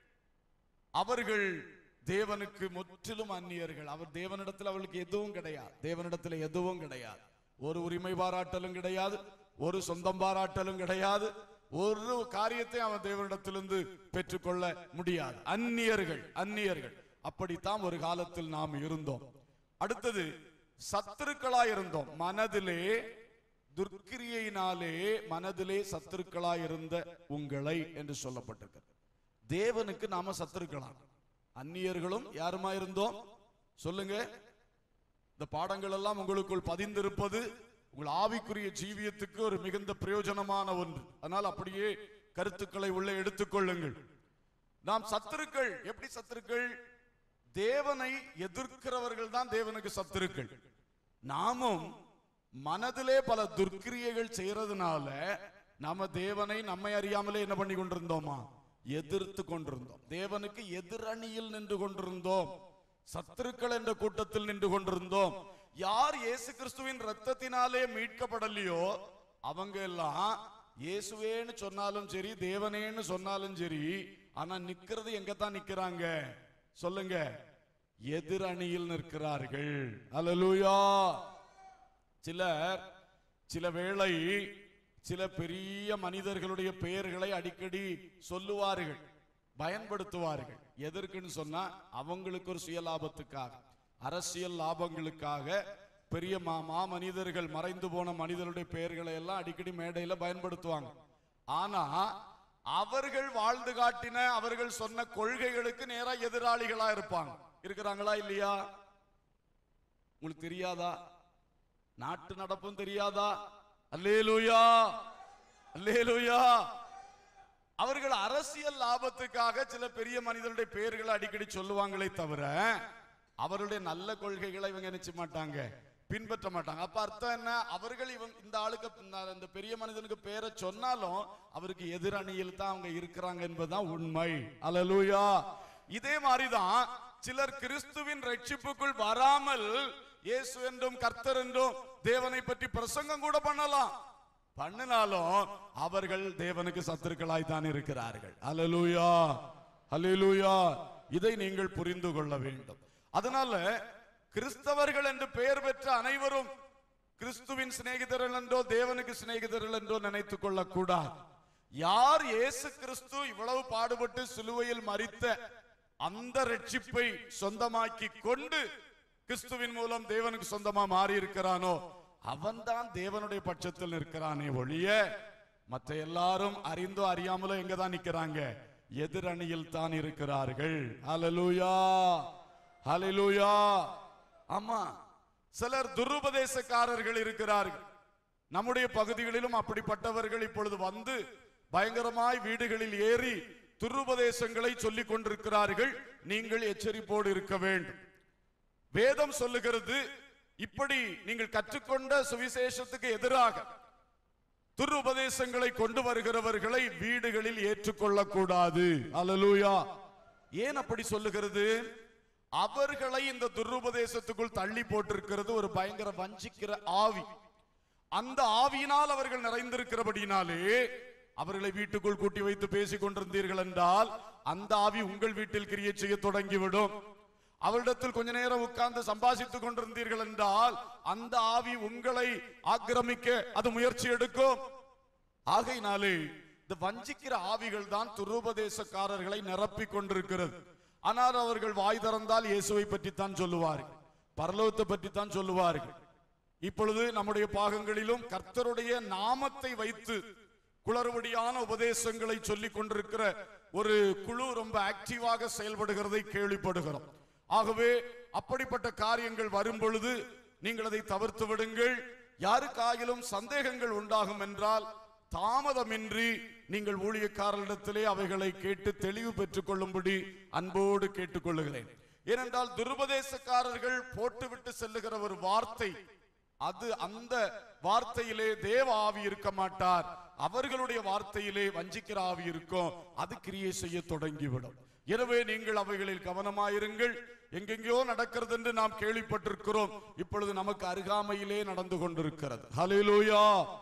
Speaker 1: அவர்கள் தேவனுக்கு முற்றிலும் அந்நியர்கள் அவர் தேவனிடத்தில் அவளுக்கு எதுவும் கிடையாது தேவனிடத்தில் எதுவும் கிடையாது ஒரு உரிமை பாராட்டலும் கிடையாது ஒரு சொந்தம் பாராட்டலும் கிடையாது ஒரு காரியத்தை அவன் தேவனிடத்திலிருந்து பெற்றுக்கொள்ள முடியாது அந்நியர்கள் அந்நியர்கள் அப்படித்தான் ஒரு காலத்தில் நாம் இருந்தோம் அடுத்தது சத்துருக்களாய் இருந்தோம் மனதிலே துர்க்கிரியையினாலே மனதிலே சத்துருக்களாய் இருந்த உங்களை என்று சொல்லப்பட்டிருக்கிறது தேவனுக்கு நாம சத்துருக்கலாம் அந்நியர்களும் யாருமா இருந்தோம் சொல்லுங்க இந்த பாடங்கள் எல்லாம் உங்களுக்குள் பதிந்திருப்பது உங்கள் ஆவிக்குரிய ஜீவியத்துக்கு ஒரு மிகுந்த பிரயோஜனமான ஒன்று அதனால் அப்படியே கருத்துக்களை உள்ளே எடுத்துக்கொள்ளுங்கள் நாம் சத்துருக்கள் எப்படி சத்துருக்கள் தேவனை எதிர்க்கிறவர்கள் தான் தேவனுக்கு சத்துருக்கள் நாமும் மனதிலே பல துர்க்கிரியைகள் செய்யறதுனால நாம தேவனை நம்மை அறியாமலே என்ன பண்ணி கொண்டிருந்தோமா எதிர்த்து கொண்டிருந்தோம் தேவனுக்கு எதிரணியில் நின்று கொண்டிருந்தோம் சத்துருக்கள் என்ற கூட்டத்தில் நின்று கொண்டிருந்தோம் யார் இயேசு கிறிஸ்துவின் ரத்தத்தினாலே மீட்கப்படலையோ அவங்க எல்லாம் இயேசுவேன்னு சொன்னாலும் சரி தேவனேன்னு சொன்னாலும் சரி ஆனா நிக்கிறது எங்க தான் நிக்கிறாங்க சொல்லுங்க எதிரணியில் நிற்கிறார்கள் அல்லேலூயா சிலர் சில வேளை சில பெரிய மனிதர்களுடைய பெயர்களை அடிக்கடி சொல்லுவார்கள் பயன்படுத்துவார்கள் எதற்குன்னு சொன்னா அவங்களுக்கு ஒரு சுய லாபத்துக்காக அரசியல் லாபங்களுக்காக பெரிய மா மா மனிதர்கள் மறைந்து போன மனிதருடைய பெயர்களை எல்லாம் அடிக்கடி மேடையில பயன்படுத்துவாங்க ஆனா அவர்கள் வாழ்ந்து காட்டின அவர்கள் சொன்ன கொள்கைகளுக்கு நேரா எதிராளிகளா இருப்பாங்க இருக்கிறாங்களா இல்லையா உங்களுக்கு தெரியாதா நாட்டு நடப்பும் தெரியாதா அல்லேலூயா அல்லேலூயா அவர்கள் அரசியல் லாபத்துக்காக சில பெரிய மனிதர்களுடைய பெயர்களை அடிக்கடி சொல்லுவாங்களே தவிர அவருடைய நல்ல கொள்கைகளை இவங்க நினைச்ச மாட்டாங்க பின்பற்ற மாட்டாங்க அப்ப அர்த்தம் என்ன அவர்கள் இவங்க இந்த ஆளுக்கு இந்த- இந்த பெரிய மனிதனுக்கு பேரை சொன்னாலும் அவருக்கு எதிரணியில் தான் அவங்க இருக்கிறாங்க என்பதுதான் உண்மை அல்லேலூயா இதே மாதிரிதான் சிலர் கிறிஸ்துவின் ரட்சிப்புக்குள் வராமல் இயேசு என்றும் கர்த்தர் என்றும் தேவனை பற்றி பிரசங்கம் கூட பண்ணலாம் பண்ணினாலும் அவர்கள் தேவனுக்கு சத்துருக்களாய் தான் இருக்கிறார்கள் அல்லேலூயா அல்லேலூயா இதை நீங்கள் புரிந்து கொள்ள வேண்டும் அதனால கிறிஸ்தவர்கள் என்று பெயர் பெற்ற அனைவரும் கிறிஸ்துவின் சிநேகிதர்கள் என்றோ தேவனுக்கு சிநேகிதர்கள் என்றோ நினைத்துக் கொள்ளக்கூடாது யார் இயேசு கிறிஸ்து இவ்வளவு பாடுபட்டு சிலுவையில் மரித்த அந்த ரட்சிப்பை சொந்தமாக்கி கொண்டு கிறிஸ்துவின் மூலம் தேவனுக்கு சொந்தமா மாறி இருக்கிறானோ அவன்தான் தேவனுடைய பட்சத்தில் நிற்கிறானே ஒழிய மற்ற எல்லாரும் அறிந்தோ அறியாமலோ எங்க தான் நிக்கிறாங்க எதிரணியில் தான் இருக்கிறார்கள் ஹalleluya ஹalleluya ஆமா சிலர் துருபதேசக்காரர்கள் இருக்கிறார்கள் நம்முடைய பகுதிகளிலும் அப்படிப்பட்டவர்கள் இப்பொழுது வந்து பயங்கரமாய் வீடுகளில் ஏறி துருபதேசங்களை சொல்லிக் கொண்டிருக்கிறார்கள் நீங்கள் எச்சரிப்போடு இருக்க வேண்டும் வேதம் சொல்லுகிறது இப்படி நீங்கள் கற்றுக்கொண்ட சுவிசேஷத்துக்கு எதிராக துருபதேசங்களை கொண்டு வருகிறவர்களை வீடுகளில் ஏற்றுக்கொள்ளக் கூடாது அல்லேலூயா ஏன் அப்படி சொல்லுகிறது அவர்களை இந்த துருபதேசத்துக்குள் தள்ளி போட்டிருக்கிறது ஒரு பயங்கர வஞ்சிக்கிற ஆவி அந்த ஆவியினால் அவர்கள் நிறைந்திருக்கிறபடினாலே அவர்களை வீட்டுக்குள் கூட்டி வைத்து பேசிக் கொண்டிருந்தீர்கள் என்றால் அந்த ஆவி உங்கள் வீட்டில் கிரியை செய்ய தொடங்கிவிடும் அவரிடத்தில் கொஞ்ச நேரம் உட்கார்ந்து சம்பாஷித்துக் கொண்டிருந்தீர்கள் என்றால் அந்த ஆவி உங்களை ஆக்கிரமிக்க அது முயற்சி எடுக்கும் ஆகையினாலே இந்த வஞ்சிக்கிற ஆவிகள் தான் துருபதேசக்காரர்களை நிரப்பிக் கொண்டிருக்கிறது ஆனால் அவர்கள் வாய் திறந்தால் இயேசுவை பற்றி தான் சொல்லுவார்கள் பரலோகத்தை பற்றி தான் சொல்லுவார்கள் இப்பொழுது நம்முடைய பாகங்களிலும் கர்த்தருடைய நாமத்தை வைத்து குளறுபடியான உபதேசங்களை சொல்லிக் கொண்டிருக்கிற ஒரு குழு ரொம்ப ஆக்டிவாக செயல்படுகிறதை கேள்விப்படுகிறோம் ஆகவே அப்படிப்பட்ட காரியங்கள் வரும் பொழுது நீங்கள் அதை தவிர்த்து விடுங்கள் யாருக்காயிலும் சந்தேகங்கள் உண்டாகும் என்றால் தாமதமின்றி நீங்கள் ஊழியக்காரர்களிடத்திலே அவைகளை கேட்டு தெளிவு பெற்றுக் கொள்ளும்படி அன்போடு கேட்டுக்கொள்ளுகிறேன் ஏனென்றால் துருபதேசக்காரர்கள் போட்டுவிட்டு செல்லுகிற ஒரு வார்த்தை அது அந்த வார்த்தையிலே தேவ ஆவி இருக்க மாட்டார் அவர்களுடைய வார்த்தையிலே வஞ்சிக்கிற ஆவி இருக்கும் அது கிரியை செய்ய தொடங்கிவிடும் எனவே நீங்கள் அவைகளில் கவனமாயிருங்கள் எங்கெங்கேயோ நடக்கிறது என்று நாம் கேள்விப்பட்டிருக்கிறோம் இப்பொழுது நமக்கு அருகாமையிலே நடந்து கொண்டிருக்கிறது ஹalleluya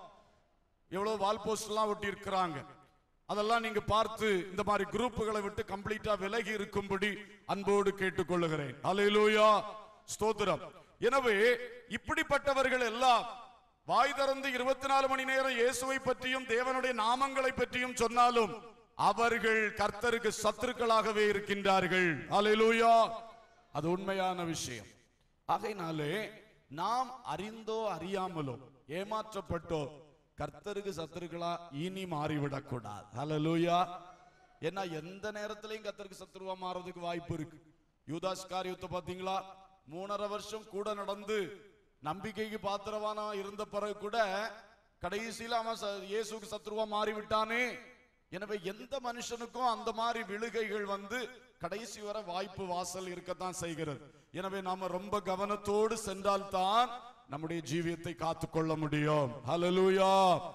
Speaker 1: எவ்வளவு வால் போஸ்ட் எல்லாம் ஒட்டி இருக்கிறாங்க அதெல்லாம் நீங்க பார்த்து இந்த மாதிரி குரூப்புகளை விட்டு கம்ப்ளீட்டா விலகி இருக்கும்படி அன்போடு கேட்டுக்கொள்ளுகிறேன் ஹalleluya ஸ்தோத்திரம் எனவே இப்படிப்பட்டவர்கள் எல்லாம் வாய் திறந்து இருபத்தி நாலு மணி நேரம் இயேசுவை பற்றியும் தேவனுடைய நாமங்களை பற்றியும் சொன்னாலும் அவர்கள் கர்த்தருக்கு சத்துருக்களாகவே இருக்கின்றார்கள் ஹalleluya அது உண்மையான விஷயம் ஆகையினாலே நாம் அறிந்தோ அறியாமலோ ஏமாற்றப்பட்டோ கர்த்தருக்கு சத்துருக்களா இனி மாறிவிடக் கூடாது ஹalleluya ஏன்னா எந்த நேரத்திலையும் கர்த்தருக்கு சத்துருவா மாறதுக்கு வாய்ப்பு இருக்கு யூதாஸ் காரியத்தை பாத்தீங்களா மூணரை வருஷம் கூட நடந்து நம்பிக்கைக்கு பாத்திரவானா இருந்த பிறகு கூட கடைசியில அவன் ச- இயேசுக்கு சத்துருவா மாறி விட்டானே எனவே எந்த மனுஷனுக்கும் அந்த மாதிரி விழுகைகள் வந்து கடைசி வரை வாய்ப்பு வாசல் இருக்கத்தான் செய்கிறது எனவே நாம ரொம்ப கவனத்தோடு சென்றால்தான் நம்முடைய ஜீவியத்தை காத்துக்கொள்ள முடியும் ஹalleluya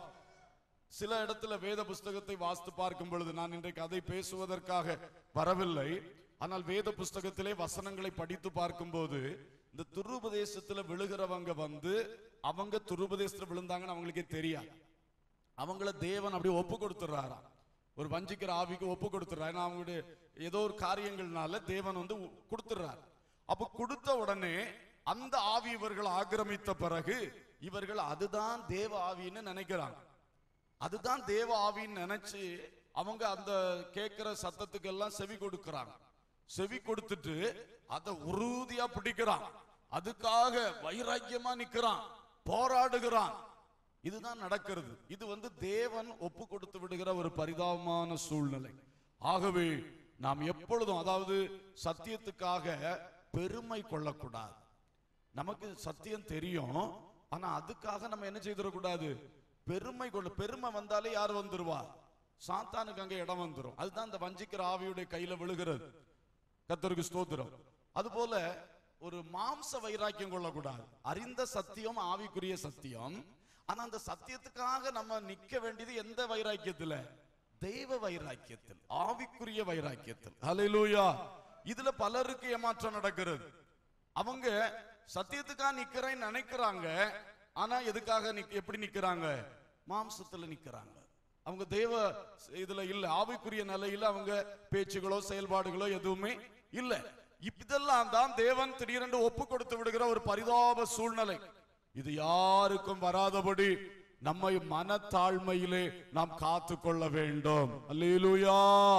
Speaker 1: சில இடத்துல வேத புஸ்தகத்தை வாசித்து பார்க்கும் பொழுது நான் இன்றைக்கு அதை பேசுவதற்காக வரவில்லை ஆனால் வேத புஸ்தகத்திலே வசனங்களை படித்து பார்க்கும்போது இந்த துருபதேசத்துல விழுகிறவங்க வந்து அவங்க துருபதேசத்துல விழுந்தாங்கன்னு அவங்களுக்கே தெரியாது அவங்கள தேவன் அப்படியே ஒப்பு கொடுத்துறாராம் ஒரு வஞ்சிக்கிற ஆவிக்கு ஒப்பு கொடுத்துறாரு ஏன்னா அவங்களுடைய ஏதோ ஒரு காரியங்கள்னால தேவன் வந்து உ- கொடுத்துறாரு அப்ப கொடுத்த உடனே அந்த ஆவி இவர்கள் ஆக்கிரமித்த பிறகு இவர்கள் அதுதான் தேவ ஆவின்னு நினைக்கிறாங்க அதுதான் தேவ ஆவின்னு நினைச்சு அவங்க அந்த கேட்கிற சத்தத்துக்கு எல்லாம் செவி கொடுக்கறாங்க செவி கொடுத்துட்டு அதை உறுதியா பிடிக்கிறான் அதுக்காக வைராக்கியமா நிக்கிறான் போராடுகிறான் இதுதான் நடக்கிறது இது வந்து தேவன் ஒப்பு கொடுத்து விடுகிற ஒரு பரிதாபமான சூழ்நிலை ஆகவே நாம் எப்பொழுதும் அதாவது சத்தியத்துக்காக பெருமை கொள்ளக்கூடாது நமக்கு சத்தியம் தெரியும் ஆனா அதுக்காக நம்ம என்ன செய்திடக்கூடாது பெருமை கொள்ள பெருமை வந்தாலே யார் வந்துருவா சாத்தானுக்கு அங்க இடம் வந்துரும் அதுதான் இந்த வஞ்சிக்கிற ஆவியுடைய கையில விழுகிறது கத்தருக்கு ஸ்தோத்திரம் அதுபோல ஒரு மாம்ச வைராக்கியம் கொள்ளக்கூடாது அறிந்த சத்தியம் ஆவிக்குரிய சத்தியம் ஆனா அந்த சத்தியத்துக்காக நம்ம நிக்க வேண்டியது எந்த வைராக்கியத்துல தெய்வ வைராக்கியத்தில் ஆவிக்குரிய வைராக்கியத்தில் ஹalleluya இதுல பலருக்கு ஏமாற்றம் நடக்கிறது அவங்க சத்தியத்துக்காக நிக்கிறேன்னு நினைக்கிறாங்க ஆனா எதுக்காக நிக்க- எப்படி நிக்கிறாங்க மாம்சத்துல நிக்கிறாங்க அவங்க தேவ இதுல இல்ல ஆவிக்குரிய நிலையில அவங்க பேச்சுகளோ செயல்பாடுகளோ எதுவுமே இல்ல இதெல்லாம் தான் தேவன் திடீரென்று ஒப்பு கொடுத்து விடுகிற ஒரு பரிதாப சூழ்நிலை இது யாருக்கும் வராதபடி நம்மை மனத்தாழ்மையிலே நாம் காத்து கொள்ள வேண்டும் அல்லேலூயா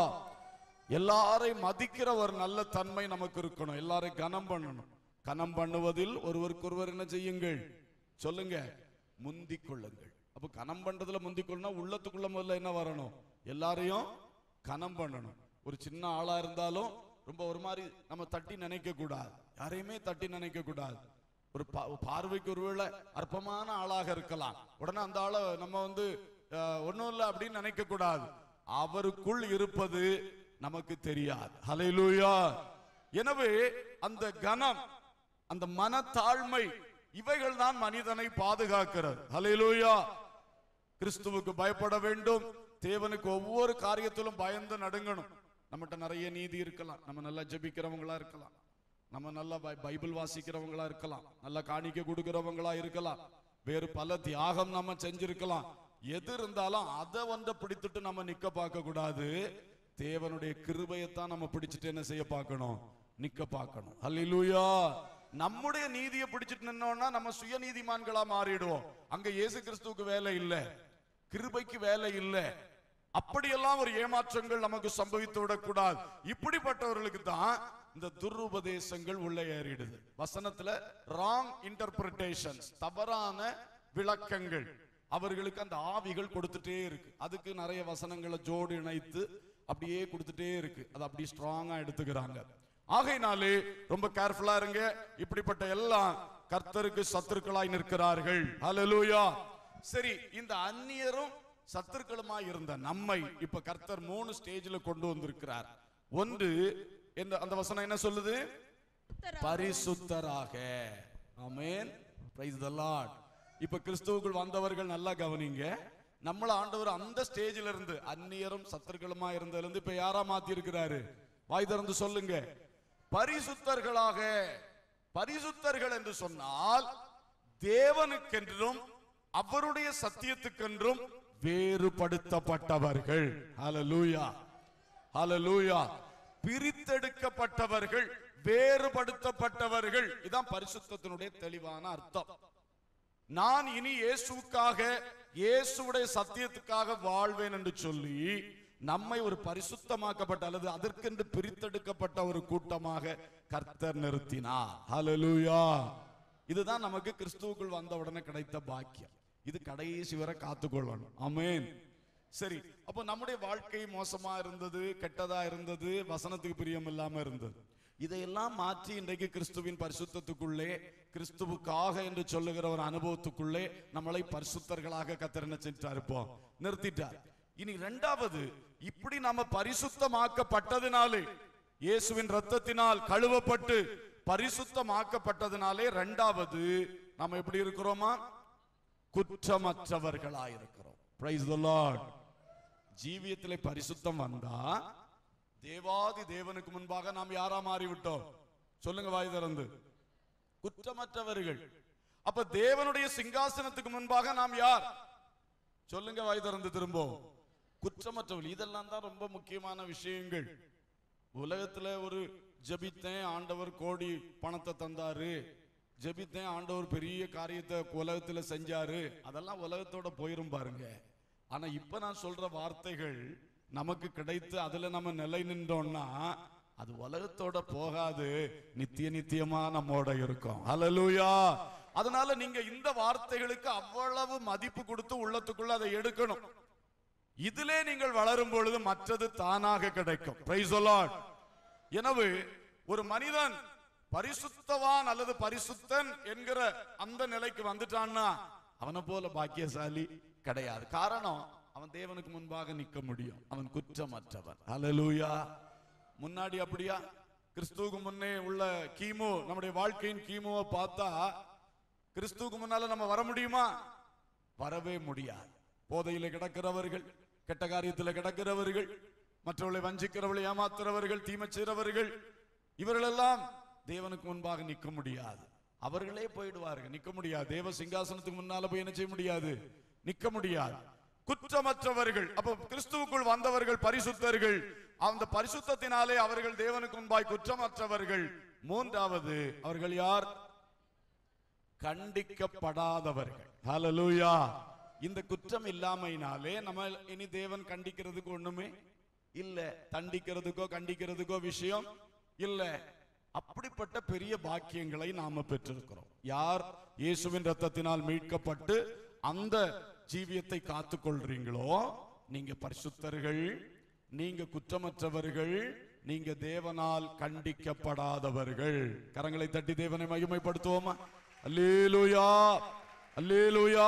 Speaker 1: எல்லாரையும் மதிக்கிற ஒரு நல்ல தன்மை நமக்கு இருக்கணும் எல்லாரையும் கனம் பண்ணணும் கனம் பண்ணுவதில் ஒருவருக்கொருவர் என்ன செய்யுங்கள் சொல்லுங்க முந்திக் கொள்ளுங்கள் அப்ப கனம் பண்றதுல முந்திக் கொள்ளணும் உள்ளத்துக்குள்ள முதல்ல என்ன வரணும் எல்லாரையும் கனம் பண்ணணும் ஒரு சின்ன ஆளா இருந்தாலும் ரொம்ப ஒரு மாதிரி நம்ம தட்டி நினைக்க கூடாது யாரையுமே தட்டி நினைக்க கூடாது ஒரு பா- பார்வைக்கு ஒருவேளை அற்பமான ஆளாக இருக்கலாம் உடனே அந்த ஆளை நம்ம வந்து அஹ், ஒண்ணும் இல்லை அப்படின்னு நினைக்க கூடாது அவருக்குள் இருப்பது நமக்கு தெரியாது ஹalleluya எனவே அந்த கனம் அந்த மனத்தாழ்மை இவைகள் தான் மனிதனை பாதுகாக்கிறது ஹalleluya கிறிஸ்துவுக்கு பயப்பட வேண்டும் தேவனுக்கு ஒவ்வொரு காரியத்திலும் பயந்து நடுங்கணும் நம்மகிட்ட நிறைய நீதி இருக்கலாம் நம்ம நல்லா ஜெபிக்கிறவங்களா இருக்கலாம் நம்ம நல்லா பை- பைபிள் வாசிக்கிறவங்களா இருக்கலாம் நல்லா காணிக்க கொடுக்கிறவங்களா இருக்கலாம் வேறு பல தியாகம் நம்ம செஞ்சிருக்கலாம் எது இருந்தாலும் அதை ஒன்றை பிடித்துட்டு நம்ம நிக்க பார்க்க கூடாது தேவனுடைய கிருபையத்தான் நம்ம பிடிச்சிட்டு என்ன செய்ய பார்க்கணும் நிக்க பார்க்கணும் அல்லேலூயா நம்முடைய நீதியை பிடிச்சிட்டு நின்னோம்னா நம்ம சுயநீதிமான்களா மாறிடுவோம் அங்க இயேசு கிறிஸ்துவுக்கு வேலை இல்ல கிருபைக்கு வேலை இல்ல அப்படியெல்லாம் ஒரு ஏமாற்றங்கள் நமக்கு சம்பவித்து விடக்கூடாது இப்படிப்பட்டவர்களுக்கு தான் இந்த துருபதேசங்கள் உள்ள ஏறிடுது வசனத்துல ராங் இன்டர்பிரிட்டேஷன்ஸ் தவறான விளக்கங்கள் அவர்களுக்கு அந்த ஆவிகள் கொடுத்துட்டே இருக்கு அதுக்கு நிறைய வசனங்களை ஜோடு இணைத்து அப்படியே கொடுத்துட்டே இருக்கு அது அப்படி ஸ்ட்ராங்கா எடுத்துக்கிறாங்க ஆகையினாலே ரொம்ப கேர்ஃபுல்லா இருங்க இப்படிப்பட்ட எல்லாம் கர்த்தருக்கு சத்துருக்களாய் நிற்கிறார்கள் ஹalleluya சரி இந்த அந்நியரும் சத்துருக்களுமாய் இருந்த நம்மை இப்ப கர்த்தர் மூணு ஸ்டேஜ்ல கொண்டு வந்திருக்கிறார் ஒன்று என்ன அந்த வசனம் என்ன சொல்லுது பரிசுத்தராக ஆமென் பிரைஸ் தி லார்ட் இப்ப கிறிஸ்துவுக்குள் வந்தவர்கள் நல்லா கவனிங்க நம்மள ஆண்டவர் அந்த ஸ்டேஜ்ல இருந்து அந்நியரும் சத்துருக்களுமா இருந்ததுல இருந்து இப்ப யாரா மாத்தி இருக்கிறாரு வாய் திறந்து சொல்லுங்க பரிசுத்தர்களாக பரிசுத்தர்கள் என்று சொன்னால் தேவனுக்கென்றும் அவருடைய சத்தியத்துக்கென்றும் வேறுபடுத்தப்பட்டவர்கள் ஹalleluya ஹalleluya பிரித்தெடுக்கப்பட்டவர்கள் வேறுபடுத்தப்பட்டவர்கள் இதான் பரிசுத்தத்தினுடைய தெளிவான அர்த்தம் நான் இனி இயேசுவுக்காக இயேசுவுடைய சத்தியத்துக்காக வாழ்வேன் என்று சொல்லி நம்மை ஒரு பரிசுத்தமாக்கப்பட்ட அல்லது அதற்கென்று பிரித்தெடுக்கப்பட்ட ஒரு கூட்டமாக கர்த்தர் நிறுத்தினார் ஹalleluya இதுதான் நமக்கு கிறிஸ்துவுக்குள் வந்த உடனே கிடைத்த பாக்கியம் இது கடைசி வரை காத்துக்கொள்ளணும் ஆமென் சரி அப்போ நம்முடைய வாழ்க்கை மோசமா இருந்தது கெட்டதா இருந்தது வசனத்துக்கு பிரியம் இல்லாம இருந்தது இதையெல்லாம் மாற்றி இன்றைக்கு கிறிஸ்துவின் பரிசுத்தத்துக்குள்ளே கிறிஸ்துவுக்காக என்று சொல்லுகிற ஒரு அனுபவத்துக்குள்ளே நம்மளை பரிசுத்தர்களாக கத்தர் என்ன செஞ்சுட்டா இருப்போம் நிறுத்திட்டார் இனி இரண்டாவது இப்படி நாம பரிசுத்தமாக்கப்பட்டதினாலே இயேசுவின் ரத்தத்தினால் கழுவப்பட்டு பரிசுத்தமாக்கப்பட்டதினாலே இரண்டாவது நாம எப்படி இருக்கிறோமா குற்றமற்றவர்களாய் இருக்கிறோம் பிரைஸ் தி லார்ட் ஜீவியத்திலே பரிசுத்தம் வந்தா தேவாதி தேவனுக்கு முன்பாக நாம் யாரா மாறிவிட்டோம் சொல்லுங்க வாய் திறந்து குற்றமற்றவர்கள் அப்ப தேவனுடைய சிங்காசனத்துக்கு முன்பாக நாம் யார் சொல்லுங்க வாய் திறந்து திரும்ப குற்றமற்றவர்கள் இதெல்லாம் தான் ரொம்ப முக்கியமான விஷயங்கள் உலகத்துல ஒரு ஜெபித்தேன் ஆண்டவர் கோடி பணத்தை தந்தாரு ஜெபித்தேன் ஆண்டவர் பெரிய காரியத்தை உலகத்துல செஞ்சாரு அதெல்லாம் உலகத்தோட போயிரும் பாருங்க ஆனா இப்ப நான் சொல்ற வார்த்தைகள் நமக்கு கிடைத்து அதுல நம்ம நிலை நின்றோம்னா அது உலகத்தோட போகாது நித்திய நித்தியமா நம்மோட இருக்கும் ஹalleluya அதனால நீங்க இந்த வார்த்தைகளுக்கு அவ்வளவு மதிப்பு கொடுத்து உள்ளத்துக்குள்ள அதை எடுக்கணும் இதிலே நீங்கள் வளரும் பொழுது மற்றது தானாக கிடைக்கும் Praise the Lord. எனவே ஒரு மனிதன் பரிசுத்தவான் அல்லது பரிசுத்தன் என்கிற அந்த நிலைக்கு வந்துட்டான்னா அவனை போல பாக்கியசாலி கிடையாது காரணம் அவன் தேவனுக்கு முன்பாக நிற்க முடியும் அவன் குற்றமற்றவன் ஹalleluya முன்னாடி அப்படியா கிறிஸ்துவுக்கு முன்னே உள்ள கீமு நம்முடைய வாழ்க்கையின் கீமுவை பார்த்தா கிறிஸ்துவுக்கு முன்னால நம்ம வர முடியுமா வரவே முடியாது போதையில கிடக்கிறவர்கள் கெட்ட காரியத்தில் கிடக்கிறவர்கள் மற்றவர்களை வஞ்சிக்கிறவர்களை ஏமாத்துறவர்கள் தீமை செய்றவர்கள் இவர்களெல்லாம் தேவனுக்கு முன்பாக நிற்க முடியாது அவர்களே போயிடுவார்கள் நிற்க முடியாது தேவ சிங்காசனத்துக்கு முன்னால போய் என்ன செய்ய முடியாது நிற்க முடியாது குற்றமற்றவர்கள் அப்ப கிறிஸ்துவுக்குள் வந்தவர்கள் பரிசுத்தர்கள் அந்த பரிசுத்தத்தினாலே அவர்கள் தேவனுக்கு முன்பாய் குற்றமற்றவர்கள் மூன்றாவது அவர்கள் யார் கண்டிக்கப்படாதவர்கள் ஹalleluya இந்த குற்றம் இல்லாமையினாலே நம்ம இனி தேவன் கண்டிக்கிறதுக்கு ஒண்ணுமே இல்ல தண்டிக்கிறதுக்கோ கண்டிக்கிறதுக்கோ விஷயம் இல்ல அப்படிப்பட்ட பெரிய பாக்கியங்களை நாம பெற்றிருக்கிறோம் யார் இயேசுவின் ரத்தத்தினால் மீட்கப்பட்டு அந்த ஜீவியத்தை காத்துக் கொள்றீங்களோ நீங்க பரிசுத்தர்கள் நீங்க குற்றமற்றவர்கள் நீங்க தேவனால் கண்டிக்கப்படாதவர்கள் கரங்களை தட்டி தேவனை மகிமைப்படுத்துவோமா அல்லேலூயா அல்லேலூயா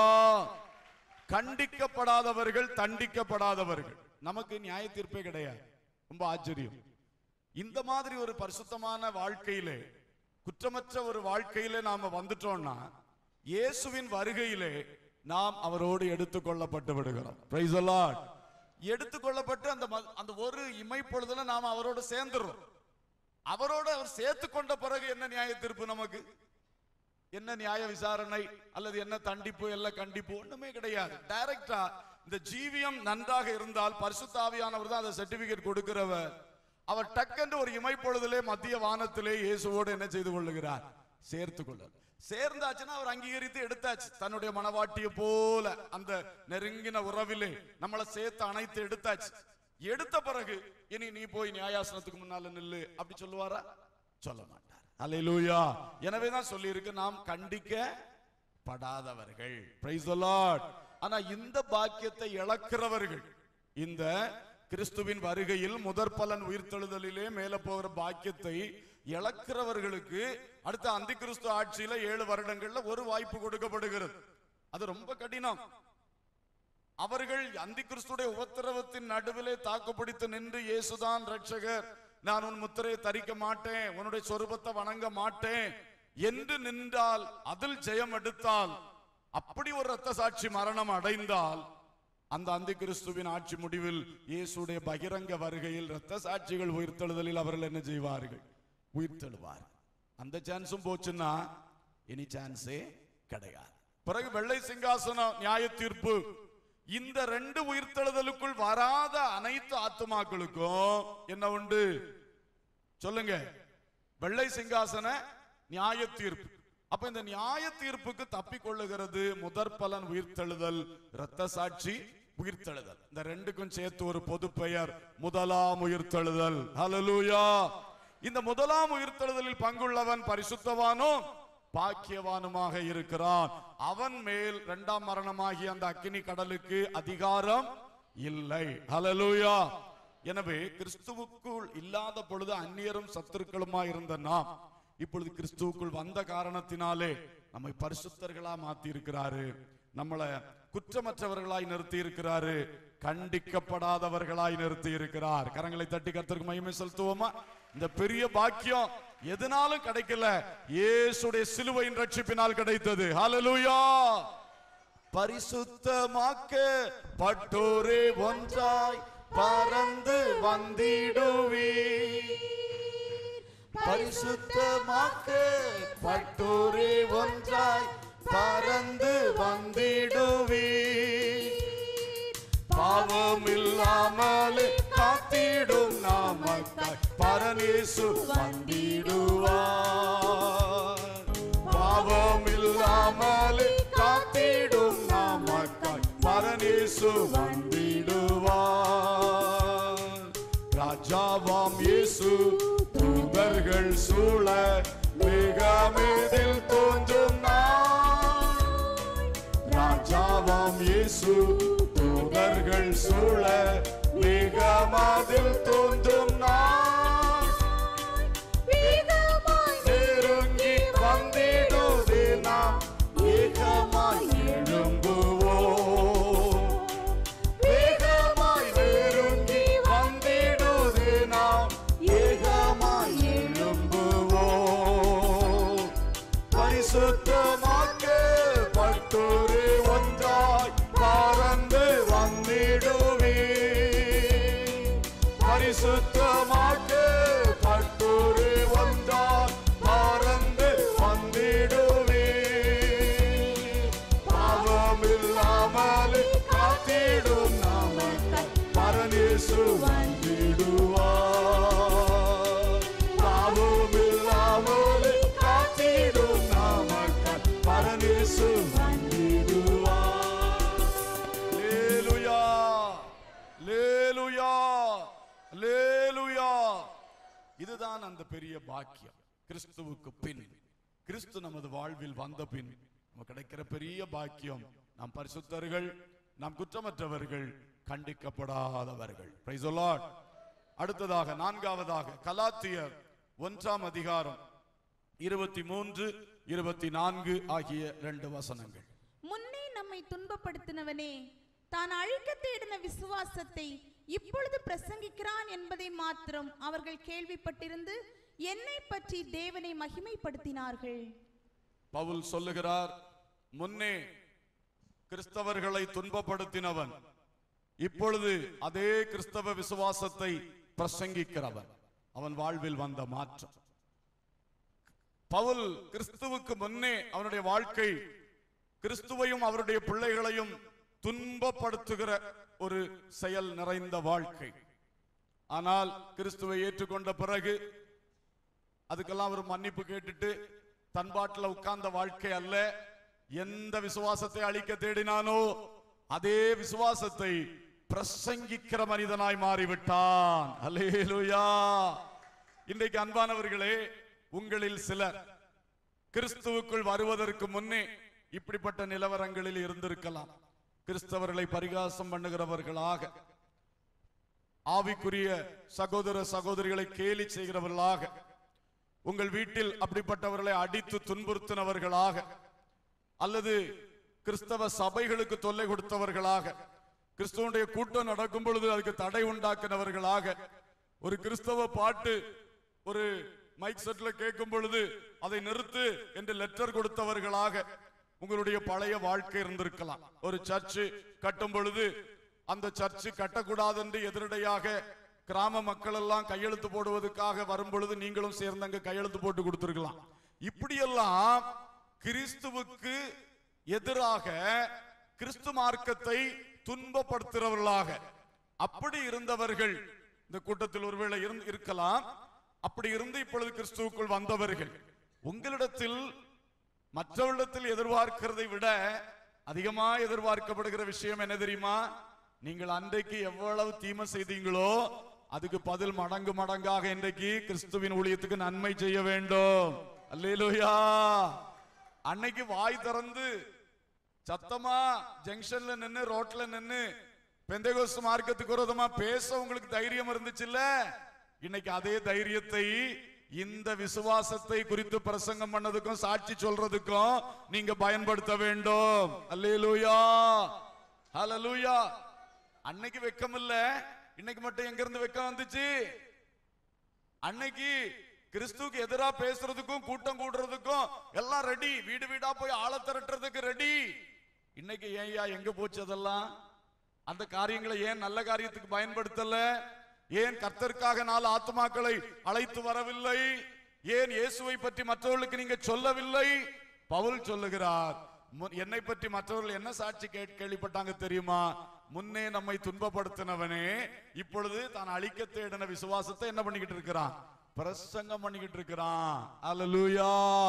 Speaker 1: கண்டிக்கப்படாதவர்கள் தண்டிக்கப்படாதவர்கள் நமக்கு நியாய தீர்ப்பே கிடையாது ரொம்ப ஆச்சரியம் இந்த மாதிரி ஒரு பரிசுத்தமான வாழ்க்கையிலே குற்றமற்ற ஒரு வாழ்க்கையிலே நாம வந்துட்டோம்னா இயேசுவின் வருகையிலே நாம் அவரோடு எடுத்துக்கொள்ளப்பட்டு விடுகிறோம் Praise the Lord. எடுத்துக்கொள்ளப்பட்டு அந்த ம- அந்த ஒரு இமைப்பொழுதுல நாம அவரோடு சேர்ந்துடுறோம் அவரோடு அவர் சேர்த்து கொண்ட பிறகு என்ன நியாய தீர்ப்பு நமக்கு என்ன நியாய விசாரணை அல்லது என்ன தண்டிப்பு இல்ல கண்டிப்பு ஒண்ணுமே கிடையாது டைரக்டா இந்த ஜீவியம் நன்றாக இருந்தால் பரிசுத்தாவியானவர் தான் அந்த சர்டிபிகேட் கொடுக்கிறவர் அவர் டக்கென்று ஒரு இமைப்பொழுதிலே மத்திய வானத்திலே இயேசுவோடு என்ன செய்து கொள்ளுகிறார் சேர்த்து கொள்ள சேர்ந்தாச்சுன்னா அவர் அங்கீகரித்து எடுத்தாச்சு தன்னுடைய மனவாட்டிய போல அந்த நெருங்கின உறவிலே நம்மளை சேர்த்து அணைத்து எடுத்தாச்சு எடுத்த பிறகு இனி நீ போய் நியாயாசனத்துக்கு முன்னால நில்லு அப்படி சொல்லுவாரா சொல்ல மாட்டார் அல்லேலூயா எனவே தான் சொல்லி இருக்கு நாம் கண்டிக்க படாதவர்கள் Praise the Lord. ஆனா இந்த பாக்கியத்தை இழக்கிறவர்கள் இந்த கிறிஸ்துவின் வருகையில் முதற் பலன் உயிர்த்தெழுதலிலே மேல போகிற பாக்கியத்தை இழக்கிறவர்களுக்கு அடுத்த அந்தி கிறிஸ்து ஆட்சியில ஏழு வருடங்கள்ல ஒரு வாய்ப்பு கொடுக்கப்படுகிறது அது ரொம்ப கடினம் அவர்கள் அந்தி கிறிஸ்துடைய உபத்திரவத்தின் நடுவிலே தாக்குப்பிடித்து நின்று இயேசுதான் ரட்சகர் நான் உன் முத்திரையை தரிக்க மாட்டேன் உன்னுடைய சொரூபத்தை வணங்க மாட்டேன் என்று நின்றால் அதில் ஜெயம் எடுத்தால் அப்படி ஒரு ரத்த சாட்சி மரணம் அடைந்தால் அந்த அந்தி கிறிஸ்துவின் ஆட்சி முடிவில் இயேசுடைய பகிரங்க வருகையில் ரத்த சாட்சிகள் உயிர்த்தெழுதலில் அவர்கள் என்ன செய்வார்கள் உயிர்த்தெழுவார் அந்த சான்ஸும் போச்சுன்னா இனி சான்ஸே கிடையாது பிறகு வெள்ளை சிங்காசனம் நியாய தீர்ப்பு இந்த ரெண்டு உயிர்த்தெழுதலுக்குள் வராத அனைத்து ஆத்துமாக்களுக்கும் என்ன உண்டு சொல்லுங்க வெள்ளை சிங்காசன நியாய தீர்ப்பு அப்ப இந்த நியாய தீர்ப்புக்கு தப்பிக்கொள்ளுகிறது முதற் பலன் உயிர்த்தெழுதல் இரத்த சாட்சி உயிர்த்தெழுதல் இந்த ரெண்டுக்கும் சேர்த்து ஒரு பொது பெயர் முதலாம் உயிர்த்தெழுதல் ஹalleluya இந்த முதலாம் உயிர்த்தெழுதலில் பங்குள்ளவன் பரிசுத்தவானும் பாக்கியவானுமாக இருக்கிறான் அவன் மேல் இரண்டாம் மரணமாகிய அந்த அக்கினி கடலுக்கு அதிகாரம் இல்லை ஹalleluya எனவே கிறிஸ்துவுக்குள் இல்லாத பொழுது அந்நியரும் சத்துருக்களுமா இருந்த நாம் இப்பொழுது கிறிஸ்துவுக்குள் வந்த காரணத்தினாலே நம்மை பரிசுத்தர்களா மாத்தி இருக்கிறாரு நம்மளை குற்றமற்றவர்களாய் நிறுத்தி இருக்கிறாரு கண்டிக்கப்படாதவர்களாய் நிறுத்தி இருக்கிறார் கரங்களை தட்டி கர்த்தருக்கு மகிமை செலுத்துவோமா இந்த பெரிய பாக்கியம் எதனாலும் கிடைக்கல இயேசுடைய சிலுவையின் ரட்சிப்பினால் கிடைத்தது ஹalleluya பரிசுத்தமாக்க பட்டோரே ஒன்றாய் பறந்து வந்திடுவீர் பரிசுத்தமாக்க பட்டோரே ஒன்றாய் பறந்து வந்திடுவீர் பாவம் இல்லாமல் காத்திடும் நாமக்காய் பரநேசு வந்திடுவார் பாவம் இல்லாமல் காத்திடும் நாமக்காய் பரநேசு வந்திடுவார் ராஜாவாம் இயேசு தூதர்கள் சூழ மிகமேதில் தோன்றும் நாள் ராஜாவாம் இயேசு தூதர்கள் சூழ மிகமதில் தோன்றும் நாள் நெருங்கி வந்திடுது நாம் ஏகமாய் எழும்புவோம் வேகமாய் நெருங்கி வந்திடுது நாம் ஏகமாய் எழும்புவோம் பரிசுத்தமாக்க பட்டோரு ஒன்றாய் பறந்து வந்திடுவே பரிசுத்தமாக்க பட்டோரு ஒன்றாய் பறந்து வந்திடுவே பாவம் இல்லாமல் காத்திடும் நாமக்காய் பரநேசு வந்திடுவார் பாவம் இல்லாமல் காத்திடும் நாமக்காய் பரநேசு வந்திடுவார் லேலுயா லேலுயா லேலுயா இதுதான் அந்த பெரிய பாக்கியம் கிறிஸ்துவுக்கு பின் கிறிஸ்து நமது வாழ்வில் வந்த பின் நமக்கு கிடைக்கிற பெரிய பாக்கியம் நாம் பரிசுத்தர்கள் நாம் குற்றமற்றவர்கள் கண்டிக்கப்படாதவர்கள் Praise the Lord. அடுத்ததாக நான்காவதாக கலாத்தியர் ஒன்றாம் அதிகாரம் இருபத்தி மூன்று இருபத்தி நான்கு ஆகிய ரெண்டு வசனங்கள்
Speaker 2: முன்னே நம்மை துன்பப்படுத்தினவனே தான் அழிக்க தேடின விசுவாசத்தை இப்பொழுது பிரசங்கிக்கிறான் என்பதை மாத்திரம் அவர்கள் கேள்விப்பட்டிருந்து என்னை பற்றி தேவனை மகிமைப்படுத்தினார்கள்
Speaker 1: பவுல் சொல்லுகிறார் முன்னே கிறிஸ்தவர்களை துன்பப்படுத்தினவன் இப்பொழுது அதே கிறிஸ்தவ விசுவாசத்தை பிரசங்கிக்கிறவன் அவன் வாழ்வில் வந்த மாற்றம் பவுல் கிறிஸ்துவுக்கு முன்னே அவனுடைய வாழ்க்கை கிறிஸ்துவையும் அவருடைய பிள்ளைகளையும் துன்பப்படுத்துகிற ஒரு செயல் நிறைந்த வாழ்க்கை ஆனால் கிறிஸ்துவை ஏற்றுக்கொண்ட பிறகு அதுக்கெல்லாம் ஒரு மன்னிப்பு கேட்டுட்டு தன் பாட்டுல உட்கார்ந்த வாழ்க்கை அல்ல எந்த விசுவாசத்தை அழிக்க தேடினானோ அதே விசுவாசத்தை பிரசங்கிக்கிற மனிதனாய் மாறிவிட்டான் அல்லேலூயா இன்றைக்கு அன்பானவர்களே உங்களில் சிலர் கிறிஸ்துவுக்குள் வருவதற்கு முன்னே இப்படிப்பட்ட நிலவரங்களில் இருந்திருக்கலாம் கிறிஸ்தவர்களை பரிகாசம் பண்ணுகிறவர்களாக ஆவிக்குரிய சகோதர சகோதரிகளை கேலி செய்கிறவர்களாக உங்கள் வீட்டில் அப்படிப்பட்டவர்களை அடித்து துன்புறுத்தினவர்களாக அல்லது கிறிஸ்தவ சபைகளுக்கு தொல்லை கொடுத்தவர்களாக கிறிஸ்துவனுடைய கூட்டம் நடக்கும் பொழுது அதுக்கு தடை உண்டாக்கினவர்களாக ஒரு கிறிஸ்தவ பாட்டு ஒரு மைக் செட்ல கேட்கும் பொழுது அதை நிறுத்து என்று லெட்டர் கொடுத்தவர்களாக உங்களுடைய பழைய வாழ்க்கை இருந்திருக்கலாம் ஒரு சர்ச்சு கட்டும் பொழுது அந்த சர்ச்சு கட்டக்கூடாது என்று எதிரடையாக கிராம மக்கள் எல்லாம் கையெழுத்து போடுவதற்காக வரும் பொழுது நீங்களும் சேர்ந்து அங்க கையெழுத்து போட்டு கொடுத்திருக்கலாம் இப்படியெல்லாம் கிறிஸ்துவுக்கு எதிராக கிறிஸ்து மார்க்கத்தை துன்பப்படுத்துகிறவர்களாக அப்படி இருந்தவர்கள் இந்த கூட்டத்தில் ஒருவேளை இருந்து இருக்கலாம் அப்படி இருந்து இப்பொழுது கிறிஸ்துவுக்குள் வந்தவர்கள் உங்களிடத்தில் மற்றவரிடத்தில் எதிர்பார்க்கிறதை விட அதிகமா எதிர்பார்க்கப்படுகிற விஷயம் என்ன தெரியுமா நீங்கள் அன்றைக்கு எவ்வளவு தீமை செய்தீங்களோ அதுக்கு பதில் மடங்கு மடங்காக இன்றைக்கு கிறிஸ்துவின் ஊழியத்துக்கு நன்மை செய்ய வேண்டும் அல்லேலூயா அன்னைக்கு வாய் திறந்து சத்தமா ஜங்ஷன்ல நின்னு ரோட்ல நின்னு பெந்தகோஸ்து மார்க்கத்துக்கு விரோதமா பேச உங்களுக்கு தைரியம் இருந்துச்சுல்ல இன்னைக்கு அதே தைரியத்தை இந்த விசுவாசத்தை குறித்து பிரசங்கம் பண்ணதுக்கும் சாட்சி சொல்றதுக்கும் நீங்க பயன்படுத்த வேண்டும் அல்லேலூயா ஹalleluya அன்னைக்கு வெக்கம் இல்ல இன்னைக்கு மட்டும் எங்க இருந்து வெக்கம் வந்துச்சு அன்னைக்கு கிறிஸ்துவுக்கு எதிரா பேசுறதுக்கும் கூட்டம் கூடுறதுக்கும் எல்லாம் ரெடி வீடு வீடா போய் ஆள திரட்டுறதுக்கு ரெடி இன்னைக்கு ஏன்யா எங்க போச்சு அதெல்லாம் அந்த காரியங்களை ஏன் நல்ல காரியத்துக்கு பயன்படுத்தல ஏன் கர்த்தருக்காக நாலு ஆத்துமாக்களை அழைத்து வரவில்லை ஏன் இயேசுவை பற்றி மற்றவர்களுக்கு நீங்க சொல்லவில்லை பவுல் சொல்லுகிறார் முன்- என்னை பற்றி மற்றவர்கள் என்ன சாட்சி கேட்- கேள்விப்பட்டாங்க தெரியுமா முன்னே நம்மை துன்பப்படுத்தினவனே இப்பொழுது தான் அழிக்க தேடின விசுவாசத்தை என்ன பண்ணிக்கிட்டு இருக்கிறான் பிரசங்கம் பண்ணிக்கிட்டு இருக்கிறான் அல்லேலூயா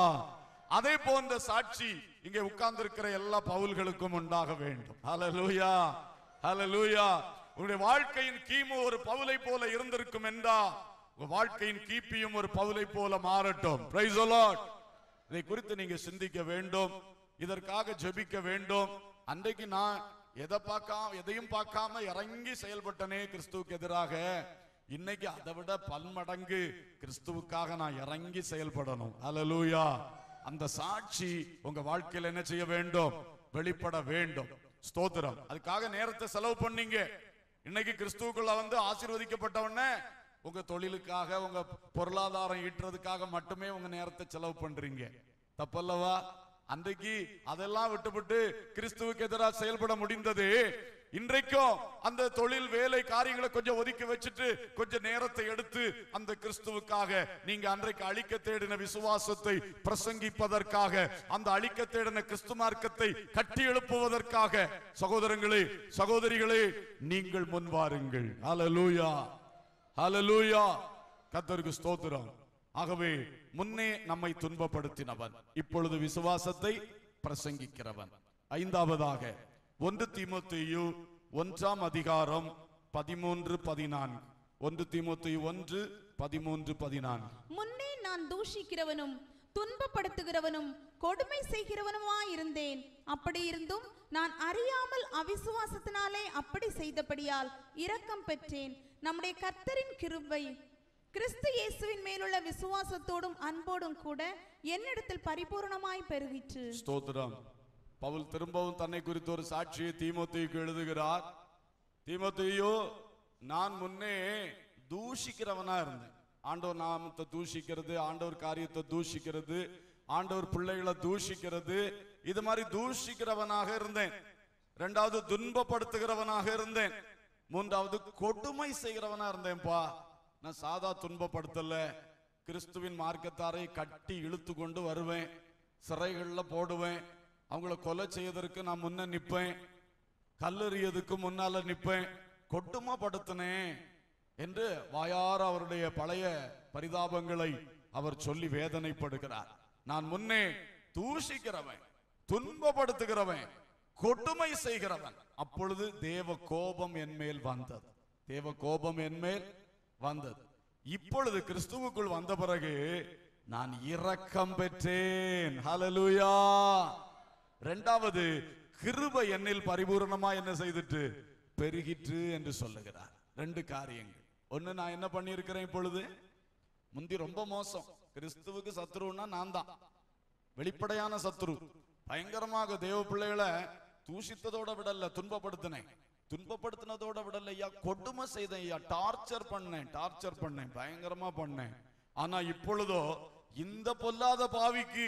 Speaker 1: அதே போன்ற சாட்சி இங்கே உட்கார்ந்து இருக்கிற எல்லா பவுல்களுக்கும் உண்டாக வேண்டும் ஹalleluya ஹalleluya உங்களுடைய வாழ்க்கையின் கீமு ஒரு பவுலை போல இருந்திருக்கும் என்றா உங்க வாழ்க்கையின் கீப்பியும் ஒரு பவுலை போல மாறட்டும் பிரைஸ் லார்ட் இதை குறித்து நீங்க சிந்திக்க வேண்டும் இதற்காக ஜெபிக்க வேண்டும் அன்றைக்கு நான் எதை பார்க்காம எதையும் பார்க்காம இறங்கி செயல்பட்டனே கிறிஸ்துவுக்கு எதிராக இன்னைக்கு அதை விட பன்மடங்கு கிறிஸ்துவுக்காக நான் இறங்கி செயல்படணும் அல்லேலூயா அந்த சாட்சி உங்க வாழ்க்கையில என்ன செய்ய வேண்டும் வெளிப்பட வேண்டும் ஸ்தோத்திரம் அதுக்காக நேரத்தை செலவு பண்ணீங்க இன்னைக்கு கிறிஸ்துவுக்குள்ள வந்து ஆசீர்வதிக்கப்பட்டவன உங்க தொழிலுக்காக உங்க பொருளாதாரம் ஈட்டுறதுக்காக மட்டுமே உங்க நேரத்தை செலவு பண்றீங்க தப்பல்லவா அன்றைக்கு அதெல்லாம் விட்டுவிட்டு கிறிஸ்துவுக்கு எதிராக செயல்பட முடிந்தது இன்றைக்கும் அந்த தொழில் வேலை காரியங்களை கொஞ்சம் ஒதுக்கி வச்சுட்டு கொஞ்சம் நேரத்தை எடுத்து அந்த கிறிஸ்துவுக்காக நீங்க அன்றைக்கு அழிக்க தேடின விசுவாசத்தை பிரசங்கிப்பதற்காக அந்த அழிக்க தேடின கிறிஸ்து மார்க்கத்தை கட்டி எழுப்புவதற்காக சகோதரங்களே சகோதரிகளே நீங்கள் முன் வாருங்கள் ஹalleluya ஹalleluya கர்த்தருக்கு ஸ்தோத்திரம் ஆகவே முன்னே நம்மை துன்பப்படுத்தினவன் இப்பொழுது விசுவாசத்தை பிரசங்கிக்கிறவன் ஐந்தாவதாக ஒன்று தீமோத்தேயு ஒன்றாம் அதிகாரம் பதிமூன்று பதினான்கு ஒன்று தீமோத்தேயு ஒன்று பதிமூன்று பதினான்கு
Speaker 2: முன்னே நான் தூஷிக்கிறவனும் துன்பப்படுத்துகிறவனும் கொடுமை செய்கிறவனுமாயிருந்தேன் அப்படி இருந்தும் நான் அறியாமல் அவிசுவாசத்தினாலே அப்படி செய்தபடியால் இரக்கம் பெற்றேன் நம்முடைய கர்த்தரின் கிருபை கிறிஸ்து இயேசுவின் மேலுள்ள விசுவாசத்தோடும் அன்போடும் கூட என்னிடத்தில் பரிபூரணமாய் பெருகிற்று
Speaker 1: ஸ்தோத்திரம் பவுல் திரும்பவும் தன்னை குறித்து ஒரு சாட்சியை தீமோத்தேயுக்கு எழுதுகிறார் தீமோத்தேயு நான் முன்னே தூஷிக்கிறவனா இருந்தேன் ஆண்டவர் நாமத்தை தூஷிக்கிறது ஆண்டவர் காரியத்தை தூஷிக்கிறது ஆண்டவர் பிள்ளைகளை தூஷிக்கிறது இது மாதிரி தூஷிக்கிறவனாக இருந்தேன் ரெண்டாவது துன்பப்படுத்துகிறவனாக இருந்தேன் மூன்றாவது கொடுமை செய்கிறவனா இருந்தேன்ப்பா நான் சாதா துன்பப்படுத்தல கிறிஸ்துவின் மார்க்கத்தாரை கட்டி இழுத்து கொண்டு வருவேன் சிறைகள்ல போடுவேன் அவங்கள கொலை செய்வதற்கு நான் முன்ன நிப்பேன் கல்லெறியதுக்கு முன்னால நிப்பேன் கொடுமைப்படுத்தினேன் என்று வாயார அவருடைய பழைய பரிதாபங்களை அவர் சொல்லி வேதனைப்படுகிறார் நான் முன்னே தூஷிக்கிறவன் துன்பப்படுத்துகிறவன் கொடுமை செய்கிறவன் அப்பொழுது தேவ கோபம் என் மேல் வந்தது தேவ கோபம் என் மேல் வந்தது இப்பொழுது கிறிஸ்துவுக்குள் வந்த பிறகு நான் இரக்கம் பெற்றேன் ஹalleluya இரண்டாவது கிருபை என்னில் பரிபூரணமா என்ன செய்துட்டு பெருகிற்று என்று சொல்லுகிறார் ரெண்டு காரியங்கள் ஒண்ணு நான் என்ன பண்ணியிருக்கிறேன் இப்பொழுது முந்தி ரொம்ப மோசம் கிறிஸ்துவுக்கு சத்ருன்னா நான் தான் வெளிப்படையான சத்ரு பயங்கரமாக தேவ பிள்ளைகளை தூஷித்ததோட விடல துன்பப்படுத்தினேன் துன்பப்படுத்தினதோட விடல ஐயா கொடுமை செய்தேன் ஐயா டார்ச்சர் பண்ணேன் டார்ச்சர் பண்ணேன் பயங்கரமா பண்ணேன் ஆனா இப்பொழுதோ இந்த பொல்லாத பாவிக்கு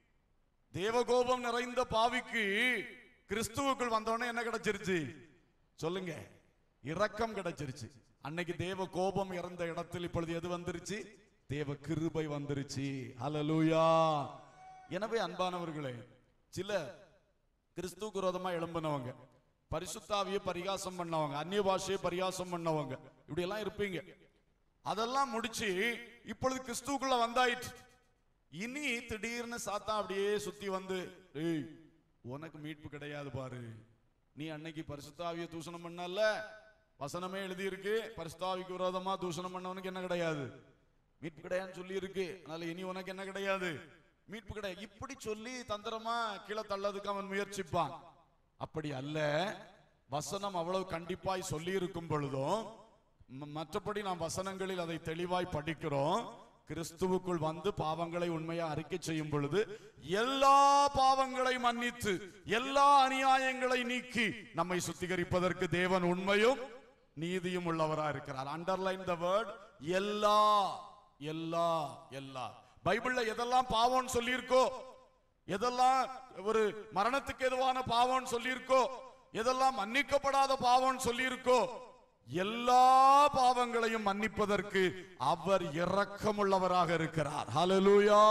Speaker 1: தேவகோபம் நிறைந்த பாவிக்கு கிறிஸ்துவுக்குள் வந்தோடனே என்ன கிடைச்சிருச்சு சொல்லுங்க இரக்கம் கிடைச்சிருச்சு அன்னைக்கு தேவ கோபம் இறந்த இடத்தில் இப்பொழுது எது வந்துருச்சு தேவ கிருபை வந்துருச்சு ஹalleluya எனவே அன்பானவர்களே சில கிறிஸ்துவுக்கு விரோதமா எழும்பினவங்க பரிசுத்தாவிய பரிகாசம் பண்ணவங்க அந்நிய பாஷையை பரிகாசம் பண்ணவங்க இப்படி எல்லாம் இருப்பீங்க அதெல்லாம் முடிச்சு இப்பொழுது கிறிஸ்துவுக்குள்ள வந்தாயிற்று இனி திடீர்னு சாத்தா அப்படியே சுத்தி வந்து ஏய் உனக்கு மீட்பு கிடையாது பாரு நீ அன்னைக்கு பரிசுத்தாவிய தூஷணம் பண்ணல வசனமே எழுதி இருக்கு பரிசுத்தாவிக்கு விரோதமா தூஷணம் பண்ணவனுக்கு என்ன கிடையாது மீட்பு கிடையாதுன்னு சொல்லி இருக்கு அதனால இனி உனக்கு என்ன கிடையாது மீட்பு கிடையாது இப்படி சொல்லி தந்திரமா கீழே தள்ளதுக்கு அவன் முயற்சிப்பான் அப்படி அல்ல வசனம் அவ்வளவு கண்டிப்பாய் சொல்லி இருக்கும் பொழுதும் ம- மற்றபடி நாம் வசனங்களில் அதை தெளிவாய் படிக்கிறோம் கிறிஸ்துவுக்குள் வந்து பாவங்களை உண்மையா அறிக்கை செய்யும் பொழுது எல்லா பாவங்களை மன்னித்து எல்லா அநியாயங்களை நீக்கி நம்மை சுத்திகரிப்பதற்கு தேவன் உண்மையும் நீதியும் உள்ளவரா இருக்கிறார் அண்டர்லைன் த வேர்ட் எல்லா எல்லா எல்லா பைபிள்ல எதெல்லாம் பாவம்னு சொல்லியிருக்கோ எதெல்லாம் ஒரு மரணத்துக்கு எதுவான பாவம்னு சொல்லியிருக்கோ எதெல்லாம் மன்னிக்கப்படாத பாவம் சொல்லி இருக்கோ எல்லா பாவங்களையும் மன்னிப்பதற்கு அவர் இரக்கமுள்ளவராக இருக்கிறார் ஹalleluya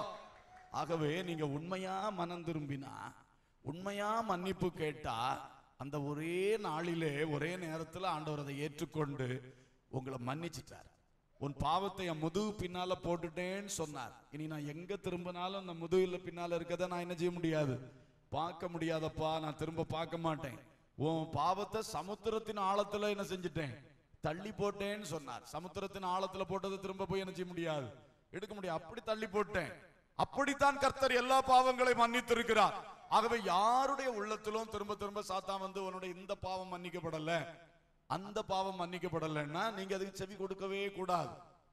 Speaker 1: ஆகவே நீங்க உண்மையா மனம் திரும்பினா உண்மையா மன்னிப்பு கேட்டா அந்த ஒரே நாளிலே ஒரே நேரத்தில் ஆண்டவர் அதை ஏற்றுக்கொண்டு உங்களை மன்னிச்சிட்டார் உன் பாவத்தை என் முதுகு பின்னால போட்டுட்டேன்னு சொன்னார் இனி நான் எங்க திரும்பினாலும் அந்த முதுகுல பின்னால இருக்கதை நான் என்ன செய்ய முடியாது பார்க்க முடியாதப்பா நான் திரும்ப பார்க்க மாட்டேன் உன் பாவத்தை சமுத்திரத்தின் ஆழத்துல என்ன செஞ்சிட்டேன் தள்ளி போட்டேன்னு சொன்னார் சமுத்திரத்தின் ஆழத்துல போட்டதை திரும்ப போய் என்ன செய்ய முடியாது எடுக்க முடியாது அப்படி தள்ளி போட்டேன் அப்படித்தான் கர்த்தர் எல்லா பாவங்களை மன்னித்திருக்கிறார் ஆகவே யாருடைய உள்ளத்திலும் திரும்ப திரும்ப சாத்தான் வந்து உன்னுடைய இந்த பாவம் மன்னிக்கப்படல அந்த பாவம் மன்னிக்கப்படலைன்னா நீங்க அதுக்கு செவி கொடுக்கவே கூடாது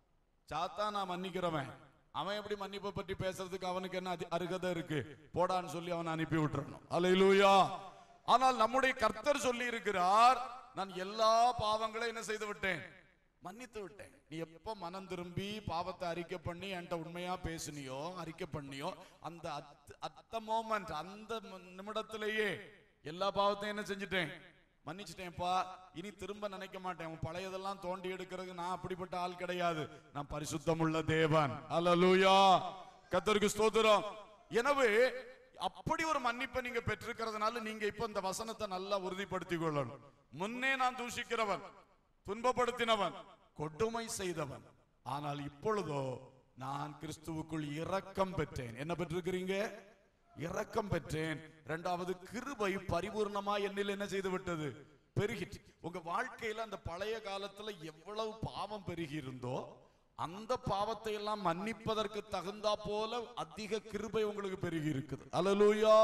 Speaker 1: சாத்தா நான் மன்னிக்கிறவன் அவன் எப்படி மன்னிப்பை பற்றி பேசுறதுக்கு அவனுக்கு என்ன அதி- அருகதை இருக்கு போடான்னு சொல்லி அவனை அனுப்பி விட்டுறணும் அல்லேலூயா ஆனால் நம்முடைய கர்த்தர் சொல்லி இருக்கிறார் நான் எல்லா பாவங்களையும் என்ன செய்து விட்டேன் மன்னித்து விட்டேன் நீ எப்ப மனம் திரும்பி பாவத்தை அறிக்கை பண்ணி என்கிட்ட உண்மையா பேசுனியோ அறிக்கை பண்ணியோ அந்த அத்- அத்த மோமெண்ட் அந்த ம- நிமிடத்திலேயே எல்லா பாவத்தையும் என்ன செஞ்சுட்டேன் மன்னிச்சிட்டேன்ப்பா இனி திரும்ப நினைக்க மாட்டேன் உன் பழையதெல்லாம் தோண்டி எடுக்கிறதுக்கு நான் அப்படிப்பட்ட ஆள் கிடையாது நான் பரிசுத்தமுள்ள தேவன் அல்லேலூயா கர்த்தருக்கு ஸ்தோத்திரம் எனவே அப்படி ஒரு மன்னிப்பை நீங்க பெற்றிருக்கிறதுனால நீங்க இப்ப இந்த வசனத்தை நல்லா உறுதிப்படுத்திக் கொள்ளணும் முன்னே நான் தூஷிக்கிறவன் துன்பப்படுத்தினவன் கொடுமை செய்தவன் ஆனால் இப்பொழுதோ நான் கிறிஸ்துவுக்குள் இரக்கம் பெற்றேன் என்ன பெற்றிருக்கிறீங்க இரக்கம் பெற்றேன் இரண்டாவது கிருபை பரிபூர்ணமா என்னில் என்ன செய்து விட்டது பெருகிட்டு உங்க வாழ்க்கையில அந்த பழைய காலத்துல எவ்வளவு பாவம் பெருகி இருந்தோ அந்த பாவத்தை எல்லாம் மன்னிப்பதற்கு தகுந்தா போல அதிக கிருபை உங்களுக்கு பெருகி இருக்குது அல்லேலூயா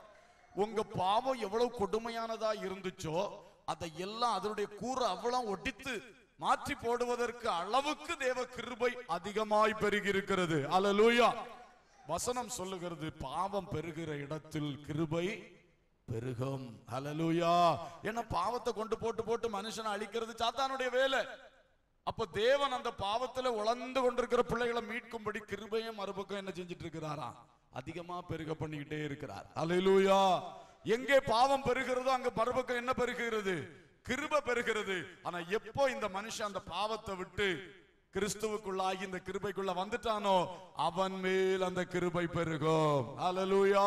Speaker 1: உங்க பாவம் எவ்வளவு கொடுமையானதா இருந்துச்சோ அதை எல்லாம் அதனுடைய கூறு அவ்வளவு ஒட்டித்து மாற்றி போடுவதற்கு அளவுக்கு தேவ கிருபை அதிகமாய் பெருகி இருக்கிறது அல்லேலூயா வசனம் சொல்லுகிறது பாவம் பெருகிற இடத்தில் கிருபை பெருகும் ஹalleluya ஏன்னா பாவத்தை கொண்டு போட்டு போட்டு மனுஷனை அழிக்கிறது சாத்தானுடைய வேலை அப்ப தேவன் அந்த பாவத்துல உழந்து கொண்டிருக்கிற பிள்ளைகளை மீட்கும்படி கிருபையும் மறுபக்கம் என்ன செஞ்சிட்டு இருக்கிறாரா அதிகமா பெருக பண்ணிக்கிட்டே இருக்கிறார் ஹalleluya எங்கே பாவம் பெருகிறதோ அங்க மறுபக்கம் என்ன பெருகிறது கிருபை பெருகிறது ஆனா எப்போ இந்த மனுஷன் அந்த பாவத்தை விட்டு கிறிஸ்துவுக்குள்ளாகி இந்த கிருபைக்குள்ள வந்துட்டானோ அவன் மேல் அந்த கிருபை பெருகும் ஹalleluya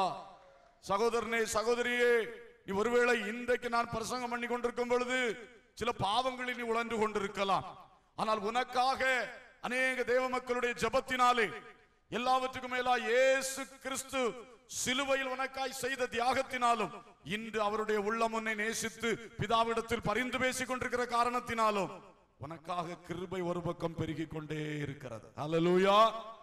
Speaker 1: சகோதரனே சகோதரியே நீ ஒருவேளை இன்றைக்கு நான் பிரசங்கம் பண்ணி கொண்டிருக்கும் பொழுது சில பாவங்களில் நீ உழன்று கொண்டிருக்கலாம் ஆனால் உனக்காக அநேக தேவ மக்களுடைய ஜெபத்தினாலே எல்லாவற்றுக்கும் மேலா இயேசு கிறிஸ்து சிலுவையில் உனக்காய் செய்த தியாகத்தினாலும் இன்று அவருடைய உள்ளம் உன்னை நேசித்து பிதாவிடத்தில் பரிந்து பேசிக் கொண்டிருக்கிற காரணத்தினாலும் உனக்காக கிருபை ஒரு பக்கம் பெருகிக் கொண்டே இருக்கிறது அல்லேலூயா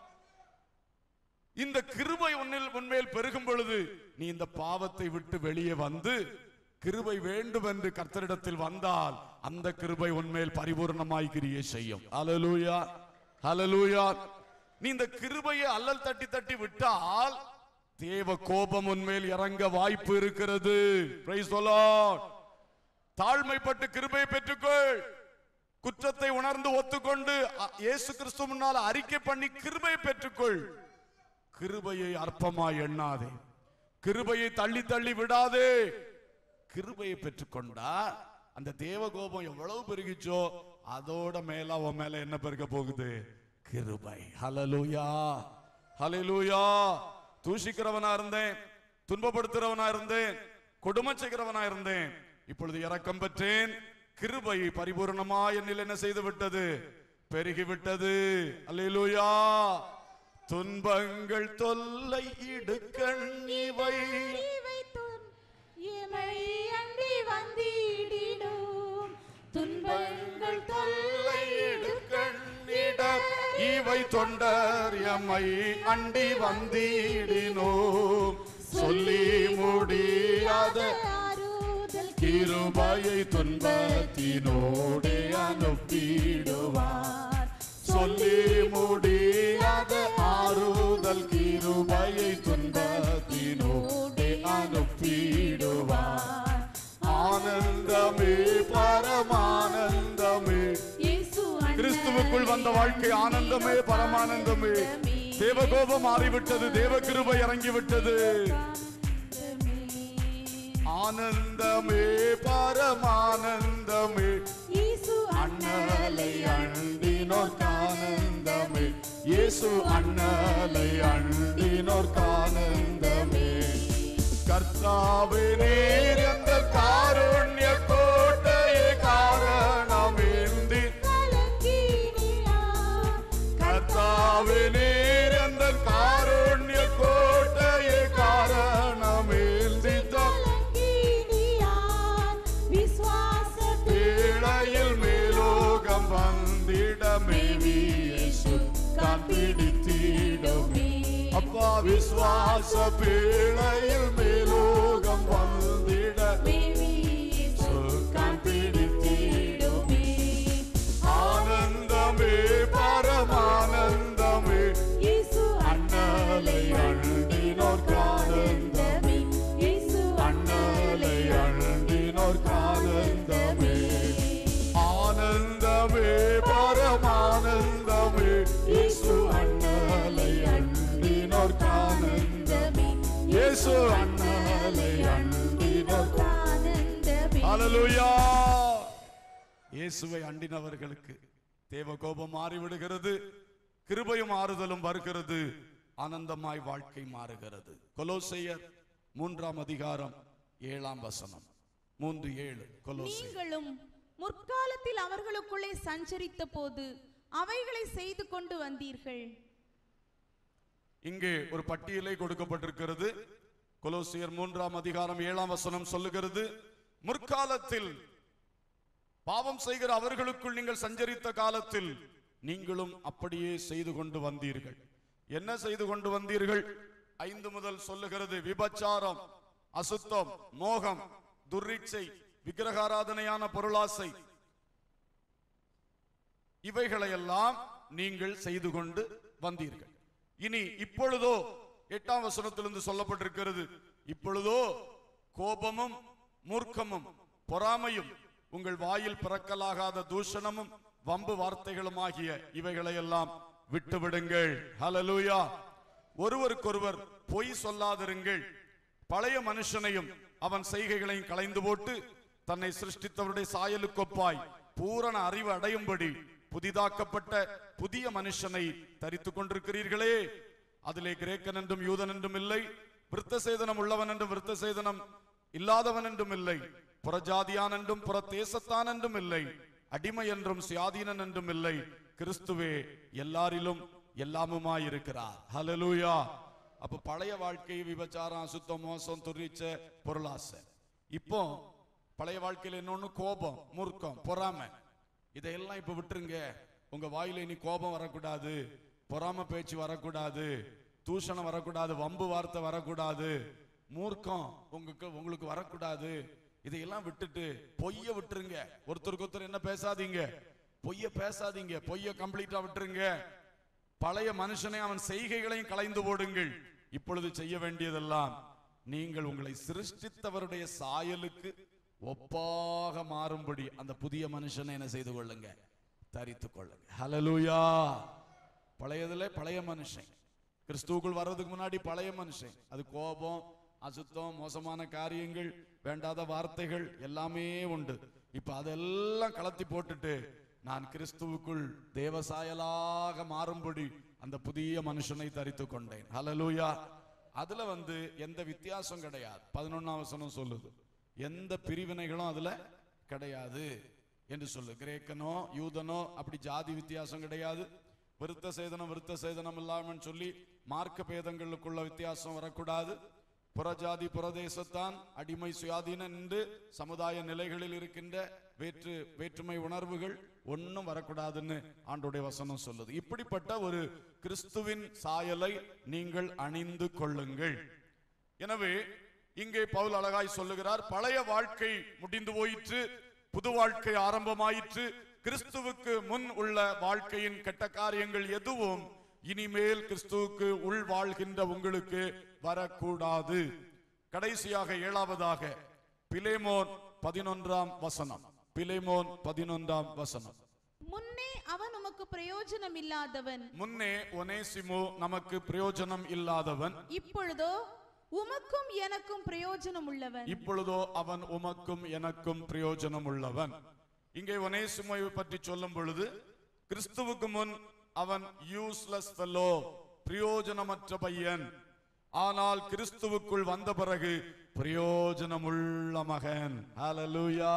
Speaker 1: இந்த கிருபை உன்னில் உன்மேல் பெருகும் பொழுது நீ இந்த பாவத்தை விட்டு வெளியே வந்து கிருபை வேண்டும் என்று கர்த்தரிடத்தில் வந்தால் அந்த கிருபை உன்மேல் பரிபூர்ணமாய் கிரியை செய்யும் ஹalleluya ஹalleluya நீ இந்த கிருபையை அல்லல் தட்டி தட்டி விட்டால் தேவ கோபம் உன்மேல் இறங்க வாய்ப்பு இருக்கிறது பிரைஸ் the Lord தாழ்மைப்பட்டு கிருபை பெற்றுக்கொள் குற்றத்தை உணர்ந்து ஒத்துக்கொண்டு அ- இயேசு கிறிஸ்து முன்னால் அறிக்கை பண்ணி கிருபை பெற்றுக்கொள் கிருபையை அற்பமாய் எண்ணாதே கிருபையை தள்ளி தள்ளி விடாதே கிருபையை பெற்றுக்கொண்டா அந்த தேவ கோபம் எவ்வளவு பெருகிச்சோ அதோட மேல உன் மேல என்ன பெருக போகுது கிருபை ஹalleluya ஹalleluya தூஷிக்கிறவனா இருந்தேன் துன்பப்படுத்துறவனா இருந்தேன் கொடுமை செய்கிறவனா இருந்தேன் இப்பொழுது இரக்கம் பெற்றேன் கிருபை பரிபூர்ணமா என்னில் என்ன செய்து விட்டது பெருகி விட்டது அல்லேலூயா துன்பங்கள் தொல்லை இடுக்கண் இவை
Speaker 2: எமை அண்டி வந்திடிடும் துன்பங்கள் தொல்லை
Speaker 1: இடுக்கண்ணிட இவை தொண்டர் எம்மை அண்டி வந்திடினோம் சொல்லி முடியாத
Speaker 2: ஆறுதல்
Speaker 1: கிருபையை துன்பத்தினோடே அனுப்பிடுவார் சொல்லி முடியாத ஆறுதல் கிருபையை துன்பத்தினோடே அனுப்பிடுவார் ஆனந்தமே பரமானந்தமே
Speaker 2: இயேசு
Speaker 1: கிறிஸ்துவுக்குள் வந்த வாழ்க்கை ஆனந்தமே பரமானந்தமே தேவகோபம் மாறிவிட்டது தேவ கிருபை இறங்கிவிட்டது ஆனந்தமே பரமானந்தமே
Speaker 2: இயேசு
Speaker 1: அண்ணலை அண்டினோர்க்கு ஆனந்தமே இயேசு அண்ணலை அண்டினோர்க்கு ஆனந்தமே கர்த்தாவே நீர் எந்த காருண்ய கோட்டையை காரணமேந்தி
Speaker 2: கலங்கினியார்
Speaker 1: கர்த்தாவே நீர் எந்த காருண்ய கோட்டையை காரணமேந்தி
Speaker 2: கலங்கினியார் விசுவாசத்தில்
Speaker 1: பேழையில் மேலோகம் வந்திடமே இயேசு தான் பிடித்திடமே அப்பா விசுவாச பேழையில் மேலோகம் வந்திட தான் பிடித்திடுமே ஆனந்தமே பரமானந்தமே
Speaker 2: இயேசு
Speaker 1: அண்ணலை அண்டினோர்க்கு ஆனந்தமே அண்ணலை அண்டினோர்க்கு ஆனந்தமே ஆனந்தமே பரமானந்தமே இயேசு அண்ணலை அண்டினோர்க்கு ஆனந்தமே இயேசு அண்ணலை அண்டினோர்க்கு ஹalleluya இயேசுவை அண்டினவர்களுக்கு தேவ கோபம் மாறிவிடுகிறது கிருபையும் ஆறுதலும் வருகிறது ஆனந்தமாய் வாழ்க்கை மாறுகிறது கொலோசையர் மூன்றாம் அதிகாரம் ஏழாம் வசனம் மூன்று ஏழு கொலோசையர்
Speaker 2: நீங்களும் முற்காலத்தில் அவர்களுக்குள்ளே சஞ்சரித்த போது அவைகளை செய்து கொண்டு வந்தீர்கள்
Speaker 1: இங்கே ஒரு பட்டியலை கொடுக்கப்பட்டிருக்கிறது கொலோசியர் மூன்றாம் அதிகாரம் ஏழாம் வசனம் சொல்லுகிறது முற்காலத்தில் பாவம் செய்கிற அவர்களுக்குள் நீங்கள் சஞ்சரித்த காலத்தில் நீங்களும் அப்படியே செய்து கொண்டு வந்தீர்கள் என்ன செய்து கொண்டு வந்தீர்கள் ஐந்து முதல் சொல்லுகிறது விபச்சாரம் அசுத்தம் மோகம் துர்ரிச்சை விக்கிரகாராதனையான பொருளாசை இவைகளையெல்லாம் நீங்கள் செய்து கொண்டு வந்தீர்கள் இனி இப்பொழுதோ எட்டாம் வசனத்திலிருந்து சொல்லப்பட்டிருக்கிறது இப்பொழுதோ கோபமும் மூர்க்கமும் பொறாமையும் உங்கள் வாயில் பிறக்கலாகாத தூஷணமும் வம்பு வார்த்தைகளும் ஆகிய இவைகளையெல்லாம் விட்டுவிடுங்கள் ஹalleluya ஒருவருக்கொருவர் பொய் சொல்லாதிருங்கள் பழைய மனுஷனையும் அவன் செய்கைகளையும் களைந்து போட்டு தன்னை சிருஷ்டித்தவருடைய சாயலுக்கொப்பாய் பூரண அறிவு அடையும்படி புதிதாக்கப்பட்ட புதிய மனுஷனை தரித்துக் கொண்டிருக்கிறீர்களே அதிலே கிரேக்கன் என்றும் யூதன் என்றும் இல்லை விருத்த சேதனம் உள்ளவன் என்றும் விருத்த சேதனம் இல்லாதவன் என்றும் இல்லை புறஜாதியான் என்றும் புற தேசத்தான் என்றும் இல்லை அடிமை என்றும் சுயாதீனன் என்றும் இல்லை கிறிஸ்துவே எல்லாரிலும் எல்லாமுமாய் இருக்கிறார் ஹalleluya அப்ப பழைய வாழ்க்கை விபச்சாரம் அசுத்தம் மோசம் துரிச்ச பொருளாசை இப்போ பழைய வாழ்க்கையில இன்னொன்னு கோபம் மூர்க்கம் பொறாமை இதையெல்லாம் இப்ப விட்டுருங்க உங்க வாயில இனி கோபம் வரக்கூடாது பொறாம பேச்சு வரக்கூடாது தூஷணம் வரக்கூடாது வம்பு வார்த்தை வரக்கூடாது மூர்க்கம் உங்களுக்கு உங்களுக்கு வரக்கூடாது இதையெல்லாம் விட்டுட்டு பொய்ய விட்டுருங்க ஒருத்தருக்கு ஒருத்தர் என்ன பேசாதீங்க பொய்ய பேசாதீங்க பொய்ய கம்ப்ளீட்டா விட்டுருங்க பழைய மனுஷனை அவன் செய்கைகளையும் களைந்து போடுங்கள் இப்பொழுது செய்ய வேண்டியதெல்லாம் நீங்கள் உங்களை சிருஷ்டித்தவருடைய சாயலுக்கு ஒப்பாக மாறும்படி அந்த புதிய மனுஷனை என்ன செய்து கொள்ளுங்க தரித்துக் கொள்ளுங்க ஹalleluya பழையதுல பழைய மனுஷன் கிறிஸ்துவுக்குள் வர்றதுக்கு முன்னாடி பழைய மனுஷன் அது கோபம் அசுத்தம் மோசமான காரியங்கள் வேண்டாத வார்த்தைகள் எல்லாமே உண்டு இப்ப அதெல்லாம் கலத்தி போட்டுட்டு நான் கிறிஸ்துவுக்குள் தேவசாயலாக மாறும்படி அந்த புதிய மனுஷனை தரித்துக் கொண்டேன் ஹalleluya அதுல வந்து எந்த வித்தியாசம் கிடையாது பதினொன்னாம் வசனம் சொல்லுது எந்த பிரிவினைகளும் அதுல கிடையாது என்று சொல்லு கிரேக்கனோ யூதனோ அப்படி ஜாதி வித்தியாசம் கிடையாது விருத்த சேதனம் விருத்த சேதனம் இல்லாமல் சொல்லி மார்க்க பேதங்களுக்குள்ள வித்தியாசம் வரக்கூடாது புறஜாதி புறதேசத்தான் அடிமை சுயாதீனம் என்று சமுதாய நிலைகளில் இருக்கின்ற வேற்று வேற்றுமை உணர்வுகள் ஒன்றும் வரக்கூடாதுன்னு ஆண்டுடைய வசனம் சொல்லுது இப்படிப்பட்ட ஒரு கிறிஸ்துவின் சாயலை நீங்கள் அணிந்து கொள்ளுங்கள் எனவே இங்கே பவுல் அழகாய் சொல்லுகிறார் பழைய வாழ்க்கை முடிந்து போயிற்று புது வாழ்க்கை ஆரம்பமாயிற்று கிறிஸ்துவுக்கு முன் உள்ள வாழ்க்கையின் கெட்ட காரியங்கள் எதுவும் இனிமேல் கிறிஸ்துவுக்கு உள் வாழ்கின்ற உங்களுக்கு வரக்கூடாது கடைசியாக ஏழாவதாக பிலேமோன் பதினொன்றாம் வசனம் பிலேமோன் பதினொன்றாம் வசனம்
Speaker 2: முன்னே அவன் உமக்கு பிரயோஜனம் இல்லாதவன்
Speaker 1: முன்னே ஒனேசிமோ நமக்கு பிரயோஜனம் இல்லாதவன்
Speaker 2: இப்பொழுதோ உமக்கும் எனக்கும் பிரயோஜனம் உள்ளவன்
Speaker 1: இப்பொழுதோ அவன் உமக்கும் எனக்கும் பிரயோஜனம் உள்ளவன் இங்கே ஒனேசிமோவை பற்றி சொல்லும் பொழுது கிறிஸ்துவுக்கு முன் அவன் யூஸ்லெஸ் ஃபெல்லோ பிரயோஜனமற்ற பையன் ஆனால் கிறிஸ்துவுக்குள் வந்த பிறகு பிரயோஜனமுள்ள மகன் ஹalleluya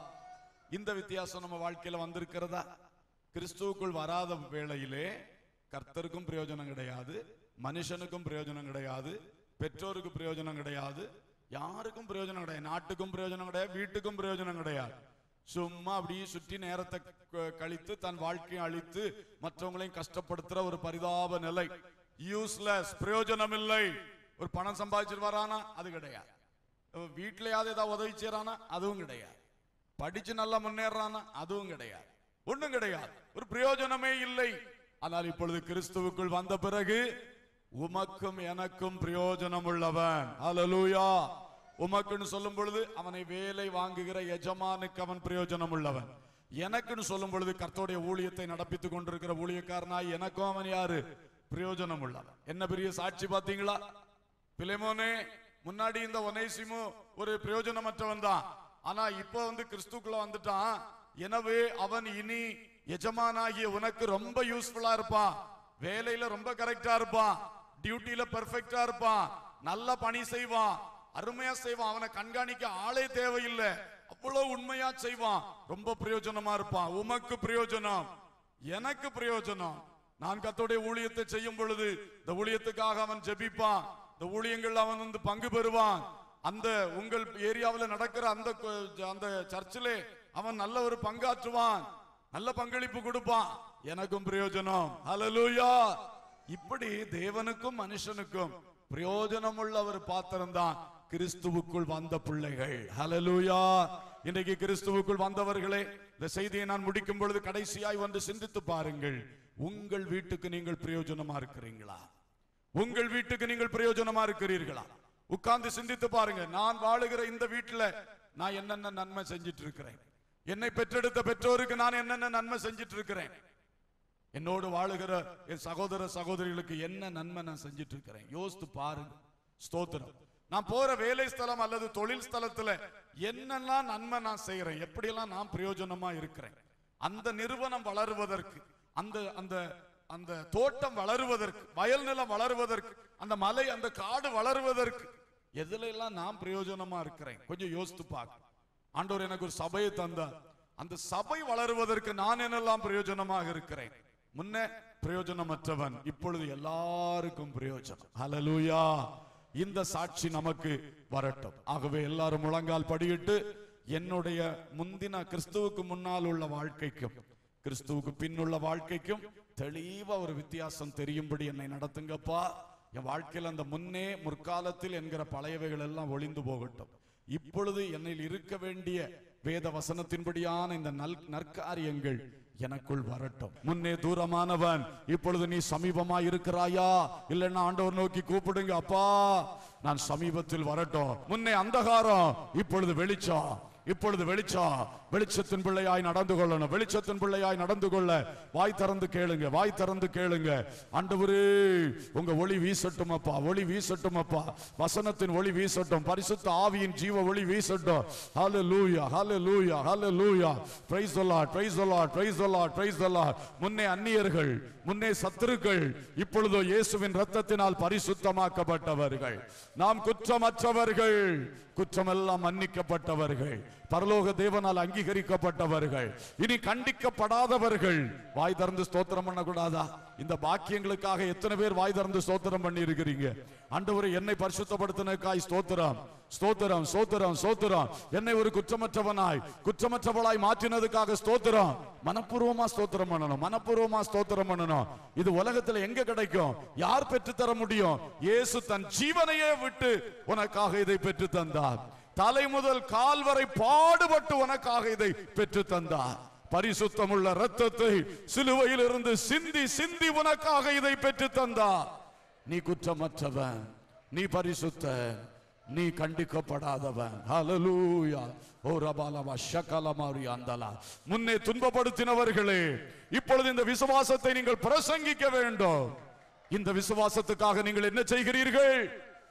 Speaker 1: இந்த வித்தியாசம் நம்ம வாழ்க்கையில வந்திருக்கிறதா கிறிஸ்துவுக்குள் வராத வேளையிலே கர்த்தருக்கும் பிரயோஜனம் கிடையாது மனுஷனுக்கும் பிரயோஜனம் கிடையாது பெற்றோருக்கு பிரயோஜனம் கிடையாது யாருக்கும் பிரயோஜனம் கிடையாது நாட்டுக்கும் பிரயோஜனம் கிடையாது வீட்டுக்கும் பிரயோஜனம் கிடையாது சும்மா அப்படியே சுற்றி நேரத்தை க- கழித்து தன் வாழ்க்கையை அழித்து மற்றவங்களையும் கஷ்டப்படுத்துற ஒரு பரிதாப நிலை யூஸ்லெஸ் பிரயோஜனம் இல்லை ஒரு பணம் சம்பாதிச்சிட்டு வரானா அது கிடையாது வீட்லயாவது ஏதாவது உதவி செய்யறானா அதுவும் கிடையாது படிச்சு நல்லா முன்னேறானா அதுவும் கிடையாது ஒண்ணும் கிடையாது ஒரு பிரயோஜனமே இல்லை ஆனால் இப்பொழுது கிறிஸ்துவுக்குள் வந்த பிறகு உமக்கும் எனக்கும் பிரயோஜனம் உள்ளவன் ஹalleluya உமக்குன்னு சொல்லும் பொழுது அவனை வேலை வாங்குகிற எஜமானுக்கு அவன் பிரயோஜனம் உள்ளவன் எனக்குன்னு சொல்லும் பொழுது கர்த்தருடைய ஊழியத்தை நடப்பித்துக் கொண்டிருக்கிற ஊழியக்காரனாய் எனக்கும் அவன் யாரு பிரயோஜனம் உள்ளவன் என்ன பெரிய சாட்சி பாத்தீங்களா பிலேமோனே முன்னாடி இந்த ஒனேசிமு ஒரு பிரயோஜனமற்றவன் தான் ஆனா இப்போ வந்து கிறிஸ்துக்குள்ள வந்துட்டான் எனவே அவன் இனி எஜமானாகிய உனக்கு ரொம்ப யூஸ்ஃபுல்லா இருப்பான் வேலையில ரொம்ப கரெக்டா இருப்பான் டியூட்டில பெர்ஃபெக்ட்டா இருப்பான் நல்ல பணி செய்வான் அருமையா செய்வான் அவனை கண்காணிக்க ஆளே தேவையில்லை அவ்வளவு உண்மையா செய்வான் ரொம்ப பிரயோஜனமா இருப்பான் உமக்கு பிரயோஜனம் எனக்கு பிரயோஜனம் நான் கத்தோடைய ஊழியத்தை செய்யும் பொழுது இந்த ஊழியத்துக்காக அவன் ஜெபிப்பான் இந்த ஊழியங்கள் அவன் வந்து பங்கு பெறுவான் அந்த உங்கள் ஏரியாவில் நடக்கிற அந்த கொ- அந்த சர்ச்சிலே அவன் நல்ல ஒரு பங்காற்றுவான் நல்ல பங்களிப்பு கொடுப்பான் எனக்கும் பிரயோஜனம் ஹalleluya இப்படி தேவனுக்கும் மனுஷனுக்கும் பிரயோஜனம் உள்ள ஒரு பாத்திரம் தான் கிறிஸ்துவுக்குள் வந்த பிள்ளைகள் ஹalleluya இன்றைக்கு கிறிஸ்துவுக்குள் வந்தவர்களே இந்த செய்தியை நான் முடிக்கும் பொழுது கடைசியாய் வந்து சிந்தித்து பாருங்கள் உங்கள் வீட்டுக்கு நீங்கள் பிரயோஜனமா இருக்கிறீங்களா உங்கள் வீட்டுக்கு நீங்கள் பிரயோஜனமா இருக்கிறீர்களா உட்கார்ந்து சிந்தித்து பாருங்க நான் வாழுகிற இந்த வீட்டுல நான் என்னென்ன நன்மை செஞ்சிட்டு இருக்கிறேன் என்னை பெற்றெடுத்த பெற்றோருக்கு நான் என்னென்ன நன்மை செஞ்சிட்டு இருக்கிறேன் என்னோடு வாழுகிற என் சகோதர சகோதரிகளுக்கு என்ன நன்மை நான் செஞ்சிட்டு இருக்கிறேன் யோசித்து பாருங்க ஸ்தோத்திரம் நான் போற வேலை ஸ்தலம் அல்லது தொழில் ஸ்தலத்துல என்னெல்லாம் நன்மை நான் செய்யறேன் எப்படியெல்லாம் நான் பிரயோஜனமா இருக்கிறேன் அந்த நிறுவனம் வளருவதற்கு அந்த அந்த அந்த தோட்டம் வளருவதற்கு வயல் நிலம் வளருவதற்கு அந்த மலை அந்த காடு வளருவதற்கு எதுல எல்லாம் நான் பிரயோஜனமா இருக்கிறேன் கொஞ்சம் யோசித்து பார்க்க ஆண்டவர் எனக்கு ஒரு சபையை தந்தார் அந்த சபை வளருவதற்கு நான் என்னெல்லாம் பிரயோஜனமாக இருக்கிறேன் முன்ன பிரயோஜனமற்றவன் இப்பொழுது எல்லாருக்கும் பிரயோஜனம் ஹalleluya இந்த சாட்சி நமக்கு வரட்டும் ஆகவே எல்லாரும் முழங்கால் படியிட்டு என்னுடைய முந்தின கிறிஸ்துவுக்கு முன்னால் உள்ள வாழ்க்கைக்கும் கிறிஸ்துவுக்கு பின்னுள்ள வாழ்க்கைக்கும் தெளிவா ஒரு வித்தியாசம் தெரியும்படி என்னை நடத்துங்கப்பா என் வாழ்க்கையில் அந்த முன்னே முற்காலத்தில் என்கிற பழையவைகள் எல்லாம் ஒளிந்து போகட்டும் இப்பொழுது என்னில் இருக்க வேண்டிய வேத வசனத்தின்படியான இந்த நல் நற்காரியங்கள் எனக்குள் வரட்டும் முன்னே தூரமானவன் இப்பொழுது நீ சமீபமா இருக்கிறாயா இல்லைன்னா ஆண்டவர் நோக்கி கூப்பிடுங்க அப்பா நான் சமீபத்தில் வரட்டும் முன்னே அந்தகாரம் இப்பொழுது வெளிச்சம் இப்பொழுது வெளிச்சம் வெளிச்சத்தின் பிள்ளையாய் நடந்து கொள்ளணும் வெளிச்சத்தின் பிள்ளையாய் நடந்து கொள்ள வாய் திறந்து கேளுங்க வாய் திறந்து கேளுங்க ஆண்டவரே உங்க ஒளி வீசட்டும் அப்பா ஒளி வீசட்டும் அப்பா வசனத்தின் ஒளி வீசட்டும் பரிசுத்த ஆவியின் ஜீவ ஒளி வீசட்டும் ஹalleluya ஹalleluya ஹalleluya praise the lord praise the lord praise the lord praise the lord முன்னே அந்நியர்கள் முன்னே சத்துருக்கள் இப்பொழுதோ இயேசுவின் ரத்தத்தினால் பரிசுத்தமாக்கப்பட்டவர்கள் நாம் குற்றமற்றவர்கள் குற்றமெல்லாம் மன்னிக்கப்பட்டவர்கள் பரலோக தேவனால் அங்கீகரிக்கப்பட்டவர்கள் இனி கண்டிக்கப்படாதவர்கள் வாய் திறந்து ஸ்தோத்திரம் பண்ணக்கூடாதா இந்த பாக்கியங்களுக்காக எத்தனை பேர் வாய் திறந்து ஸ்தோத்திரம் பண்ணி இருக்கிறீங்க ஆண்டவரை என்னை பரிசுத்தப்படுத்தினதுக்காய் ஸ்தோத்திரம் ஸ்தோத்திரம் ஸ்தோத்திரம் ஸ்தோத்திரம் என்னை ஒரு குற்றமற்றவனாய் குற்றமற்றவளாய் மாற்றினதுக்காக ஸ்தோத்திரம் மனப்பூர்வமா ஸ்தோத்திரம் பண்ணணும் மனப்பூர்வமா ஸ்தோத்திரம் பண்ணணும் இது உலகத்துல எங்க கிடைக்கும் யார் பெற்று தர முடியும் இயேசு தன் ஜீவனையே விட்டு உனக்காக இதை பெற்று தந்தார் தலை முதல் கால் வரை பாடுபட்டு உனக்காக இதை பெற்று தந்தார் பரிசுத்தமுள்ள ரத்தத்தை சிலுவையில் இருந்து சிந்தி சிந்தி உனக்காக இதை பெற்று தந்தார் நீ குற்றமற்றவன் நீ பரிசுத்தன் நீ கண்டிக்கப்படாதவன் ஹalleluya ஓ ரபாலவா ஷகலமாரி அந்தலா முன்னே துன்பப்படுத்தினவர்களே இப்பொழுது இந்த விசுவாசத்தை நீங்கள் பிரசங்கிக்க வேண்டும் இந்த விசுவாசத்துக்காக நீங்கள் என்ன செய்கிறீர்கள்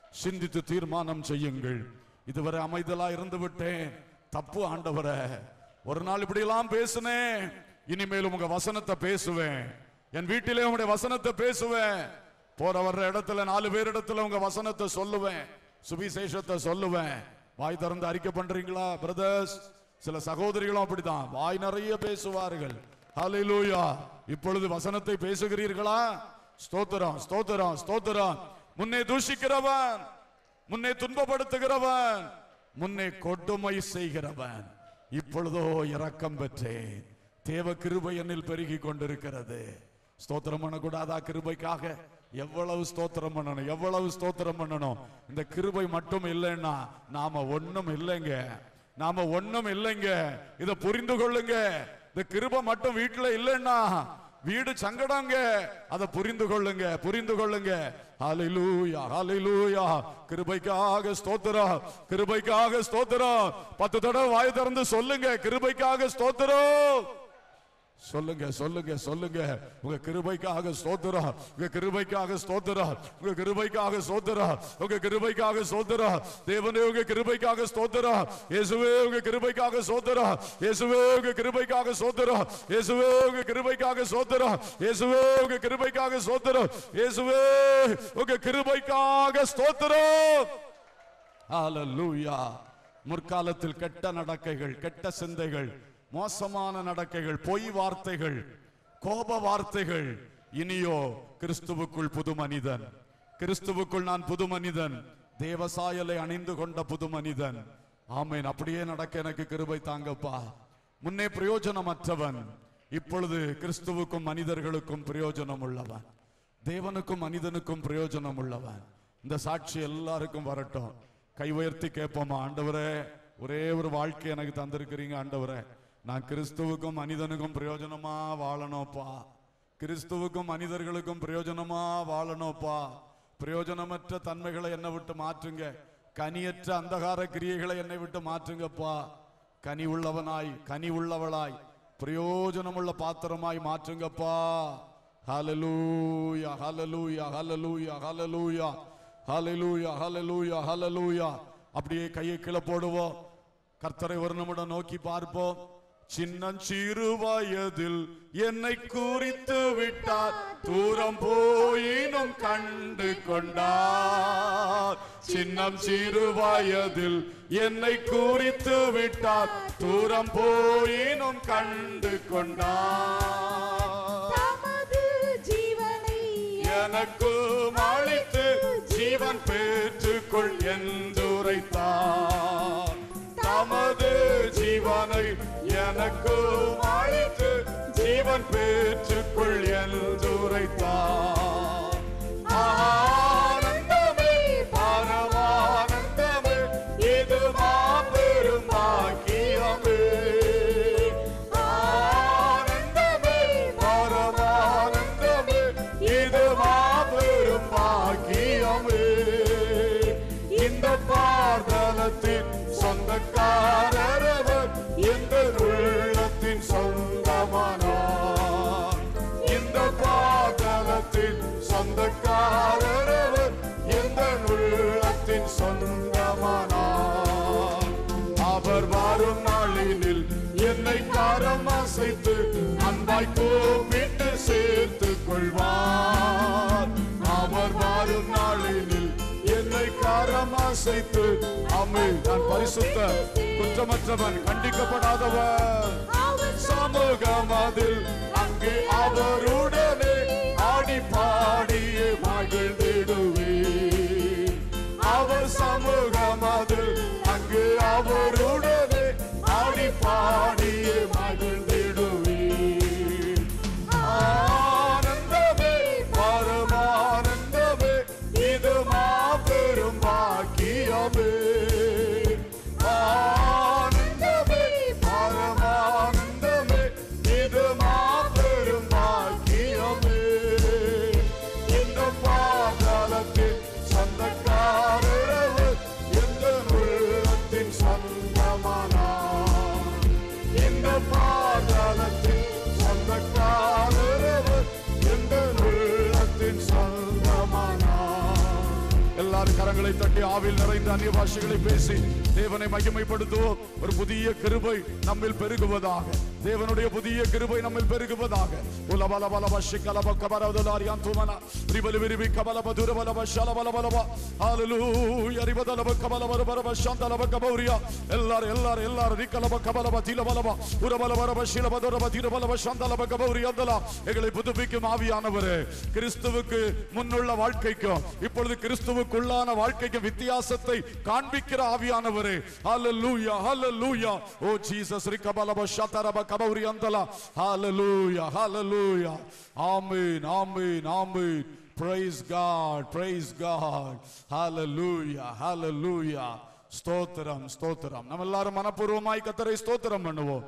Speaker 1: சிந்தித்து தீர்மானம் செய்யுங்கள் இதுவரை அமைதலா இருந்து விட்டேன் தப்பு ஆண்டவரே ஒரு நாள் இப்படி எல்லாம் பேசுனேன் இனிமேல் உங்க வசனத்தை பேசுவேன் என் வீட்டிலே உங்களுடைய வசனத்தை பேசுவேன் போற வர்ற இடத்துல நாலு பேர் இடத்துல உங்க வசனத்தை சொல்லுவேன் சுவிசேஷத்தை சொல்லுவேன் வாய் திறந்து அறிக்கை பண்றீங்களா பிரதர்ஸ் சில சகோதரிகளும் அப்படிதான் வாய் நிறைய பேசுவார்கள் ஹalleluya இப்பொழுது வசனத்தை பேசுகிறீர்களா ஸ்தோத்திரம் ஸ்தோத்திரம் ஸ்தோத்திரம் முன்னே தூஷிக்கிறவன் முன்னே துன்பப்படுத்துகிறவன் முன்னே கொடுமை செய்கிறவன் இப்பொழுதோ இரக்கம் பெற்றேன் தேவ கிருபை என்னில் பெருகி கொண்டிருக்கிறது ஸ்தோத்திரம் பண்ணக்கூடாதா கிருபைக்காக எவ்வளவு ஸ்தோத்திரம் பண்ணணும் எவ்வளவு ஸ்தோத்திரம் பண்ணணும் இந்த கிருபை மட்டும் இல்லைன்னா நாம ஒண்ணும் இல்லைங்க நாம ஒண்ணும் இல்லைங்க இத புரிந்து கொள்ளுங்க இந்த கிருபை மட்டும் வீட்டுல இல்லைன்னா வீடு சங்கடங்க அதை புரிந்து கொள்ளுங்க புரிந்து கொள்ளுங்க ஹalleluya ஹalleluya கிருபைக்காக ஸ்தோத்திரம் கிருபைக்காக ஸ்தோத்திரம் பத்து தடவை வாய் திறந்து சொல்லுங்க கிருபைக்காக ஸ்தோத்திரம் சொல்லுங்க சொல்லுங்க சொல்லுங்க உங்க கிருபைக்காக ஸ்தோத்திரம் உங்க கிருபைக்காக ஸ்தோத்திரம் உங்க கிருபைக்காக ஸ்தோத்திரம் உங்க கிருபைக்காக ஸ்தோத்திரம் தேவனே உங்க கிருபைக்காக ஸ்தோத்திரம் இயேசுவே உங்க கிருபைக்காக ஸ்தோத்திரம் இயேசுவே உங்க கிருபைக்காக ஸ்தோத்திரம் இயேசுவே உங்க கிருபைக்காக ஸ்தோத்திரம் இயேசுவே உங்க கிருபைக்காக ஸ்தோத்திரம் இயேசுவே உங்க கிருபைக்காக ஸ்தோத்திரம் ஹalleluya முற்காலத்தில் கெட்ட நடக்கைகள் கெட்ட சிந்தைகள் மோசமான நடக்கைகள் பொய் வார்த்தைகள் கோப வார்த்தைகள் இனியோ கிறிஸ்துவுக்குள் புது மனிதன் கிறிஸ்துவுக்குள் நான் புது மனிதன் தேவசாயலை அணிந்து கொண்ட புது மனிதன் ஆமேன் அப்படியே நடக்க எனக்கு கிருபை தாங்கப்பா முன்னே பிரயோஜனமற்றவன் இப்பொழுது கிறிஸ்துவுக்கும் மனிதர்களுக்கும் பிரயோஜனம் உள்ளவன் தேவனுக்கும் மனிதனுக்கும் பிரயோஜனம் உள்ளவன் இந்த சாட்சி எல்லாருக்கும் வரட்டும் கை உயர்த்தி கேட்போமா ஆண்டவரே ஒரே ஒரு வாழ்க்கை எனக்கு தந்திருக்கிறீங்க ஆண்டவரே நான் கிறிஸ்துவுக்கும் மனிதனுக்கும் பிரயோஜனமா வாழணும்ப்பா கிறிஸ்துவுக்கும் மனிதர்களுக்கும் பிரயோஜனமா வாழணும்ப்பா பிரயோஜனமற்ற தன்மைகளை என்னை விட்டு மாற்றுங்க கனியற்ற அந்தகார கிரியைகளை என்னை விட்டு மாற்றுங்கப்பா கனி உள்ளவனாய் கனி உள்ளவளாய் பிரயோஜனமுள்ள பாத்திரமாய் மாற்றுங்கப்பா ஹalleluya ஹalleluya ஹalleluya ஹalleluya ஹalleluya ஹalleluya ஹalleluya அப்படியே கையை கீழே போடுவோம் கர்த்தரை ஒரு நிமிடம் நோக்கி பார்ப்போம் சின்னஞ்சிறு வயதில் என்னை குறித்து விட்டார் தூரம் போயினும் கண்டு கொண்டார் சின்னம் சிறு வயதில் என்னை குறித்து விட்டார் தூரம் போயினும் கண்டு கொண்டார்
Speaker 2: தமது ஜீவனை
Speaker 1: எனக்கு அளித்து ஜீவன் பெற்றுக்கொள் என்றுரைத்தார் தமது ஜீவனை எனக்கு அளித்து ஜீவன் பெற்றுக்கொள் என்றுரைத்தார் ஆனந்தமே பரமானந்தமே இது மாபெரும் பாக்கியமே ஆனந்தமே பரமானந்தமே இது மாபெரும் பாக்கியமே இந்த பார்தலத்தின் சொந்தக்காரரவர் இந்த உள்ளத்தின் சொந்தமானார் இந்த பாதலத்தின் சொந்தக்காரரவர் இந்த உள்ளத்தின் சொந்தமானார் அவர் வரும் நாளினில் என்னை காரம் அசைத்து அன்பாய் கூப்பிட்டு சேர்த்து கொள்வார் அவர் வரும் நாளினில் என்னை காரம் அசைத்து அம்மை நான் பரிசுத்த குற்றமற்றவன் கண்டிக்கப்படாதவன்
Speaker 2: அவர்
Speaker 1: சமூகம் அதில் அங்கு அவருடனே ஆடி பாடியே மகிழ்ந்திடுவே அவர் சமூகம் அதில் அங்கு அவருடனே ஆடி பாடியே மகிழ்ந்திடுவே ஆனந்தமே பரமானந்தமே இது மாபெரும் பாக்கியமே ஆனந்தமே பரமானந்தமே இது மாபெரும் பாக்கியமே இந்த பாதாளத்தின் சொந்தக்காரரவர் எந்த உள்ளத்தின் சொந்த கரங்களை தட்டி ஆவில் நிறைந்த அந்நிய பாஷைகளை பேசி தேவனை மகிமைப்படுத்துவோம் ஒரு புதிய கிருபை நம்மில் பெருகுவதாக தேவனுடைய புதிய கிருபை நம்மில் பெருகுவதாக உலபல பல பஷி கலப கபரவதலாரியான் துமன ரிபலி விரிவி கபல பதுர பல பஷால பல பலபா ஹalleluya ரிபதலப கபல பர பர பஷாந்தலப கபௌரியா எல்லாரும் எல்லாரும் எல்லாரும் ரிக்கலப கபல பதில பலபா உரபல பர பஷில பதுர பதிர பல பஷாந்தலப கபௌரியா தலா எங்களை புதுப்பிக்கும் ஆவியானவரே கிறிஸ்துவுக்கு முன்னுள்ள வாழ்க்கைக்கும் இப்பொழுது கிறிஸ்துவுக்குள்ளான வாழ்க்கைக்கும் வித்தியாசத்தை காண்பிக்கிற ஆவியானவரே ஹalleluya ஹalleluya ஓ ஜீசஸ் ரிக்கபலப ஷதரப கபௌரி அந்தலா hallelujah hallelujah amen amen amen praise god praise god hallelujah hallelujah ஸ்தோத்திரம் ஸ்தோத்திரம் நம்ம எல்லாரும் மனப்பூர்வமாய் கத்தரை ஸ்தோத்திரம் பண்ணுவோம்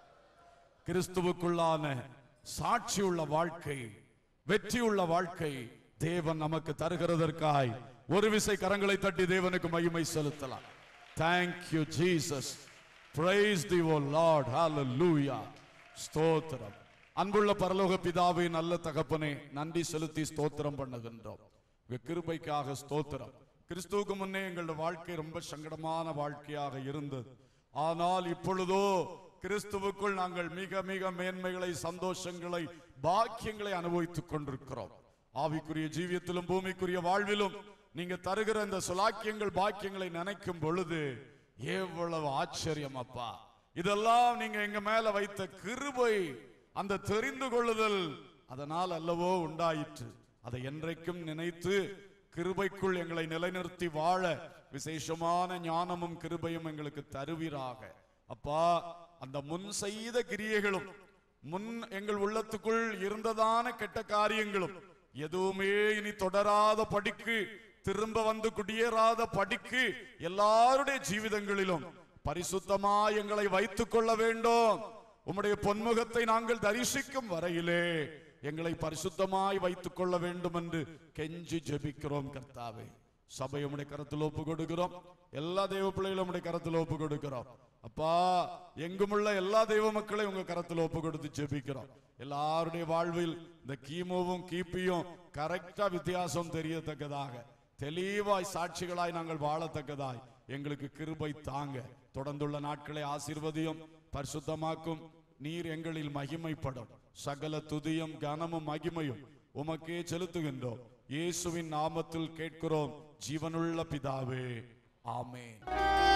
Speaker 1: கிறிஸ்துவுக்குள்ளான சாட்சியுள்ள வாழ்க்கை வெற்றியுள்ள வாழ்க்கை தேவன் நமக்கு தருகிறதற்காய் ஒரு விசை கரங்களை தட்டி தேவனுக்கு மகிமை செலுத்தலாம் thank you Jesus praise the oh lord hallelujah ஸ்தோத்திரம் அன்புள்ள பரலோக பிதாவே நல்ல தகப்பனே நன்றி செலுத்தி ஸ்தோத்திரம் பண்ணுகின்றோம் உங்க கிருபைக்காக ஸ்தோத்திரம் கிறிஸ்துவுக்கு முன்னே எங்களுடைய வாழ்க்கை ரொம்ப சங்கடமான வாழ்க்கையாக இருந்தது ஆனால் இப்பொழுதோ கிறிஸ்துவுக்குள் நாங்கள் மிக மிக மேன்மைகளை சந்தோஷங்களை பாக்கியங்களை அனுபவித்துக் கொண்டிருக்கிறோம் ஆவிக்குரிய ஜீவியத்திலும் பூமிக்குரிய வாழ்விலும் நீங்க தருகிற இந்த சுலாக்கியங்கள் பாக்கியங்களை நினைக்கும் பொழுது எவ்வளவு ஆச்சரியம் அப்பா இதெல்லாம் நீங்க எங்க மேல வைத்த கிருபை அந்த தெரிந்து கொள்ளுதல் அதனால் அல்லவோ உண்டாயிற்று அதை என்றைக்கும் நினைத்து கிருபைக்குள் எங்களை நிலைநிறுத்தி வாழ விசேஷமான ஞானமும் கிருபையும் எங்களுக்கு தருவீராக அப்பா அந்த முன் செய்த கிரியைகளும் முன் எங்கள் உள்ளத்துக்குள் இருந்ததான கெட்ட காரியங்களும் எதுவுமே இனி தொடராத படிக்கு திரும்ப வந்து குடியேறாத படிக்கு எல்லாருடைய ஜீவிதங்களிலும் பரிசுத்தமா எங்களை வைத்துக் கொள்ள வேண்டும் உம்முடைய பொன்முகத்தை நாங்கள் தரிசிக்கும் வரையிலே எங்களை பரிசுத்தமாய் வைத்துக் கொள்ள வேண்டும் என்று கெஞ்சி ஜெபிக்கிறோம் கர்த்தாவே சபை உம்முடைய கரத்தில் ஒப்பு கொடுக்கிறோம் எல்லா தெய்வ பிள்ளைகளும் உம்முடைய கரத்தில் ஒப்பு கொடுக்கிறோம் அப்பா எங்குமுள்ள எல்லா தெய்வ மக்களையும் உங்க கரத்தில் ஒப்பு கொடுத்து ஜெபிக்கிறோம் எல்லாருடைய வாழ்வில் இந்த கீமோவும் கீப்பியும் கரெக்டா வித்தியாசம் தெரியத்தக்கதாக தெளிவாய் சாட்சிகளாய் நாங்கள் வாழத்தக்கதாய் எங்களுக்கு கிருபை தாங்க தொடர்ந்துள்ள நாட்களை ஆசீர்வதியும் பரிசுத்தமாக்கும் நீர் எங்களில் மகிமைப்படும் சகல துதியும் கனமும் மகிமையும் உமக்கே செலுத்துகின்றோம் இயேசுவின் நாமத்தில் கேட்கிறோம் ஜீவனுள்ள பிதாவே ஆமென்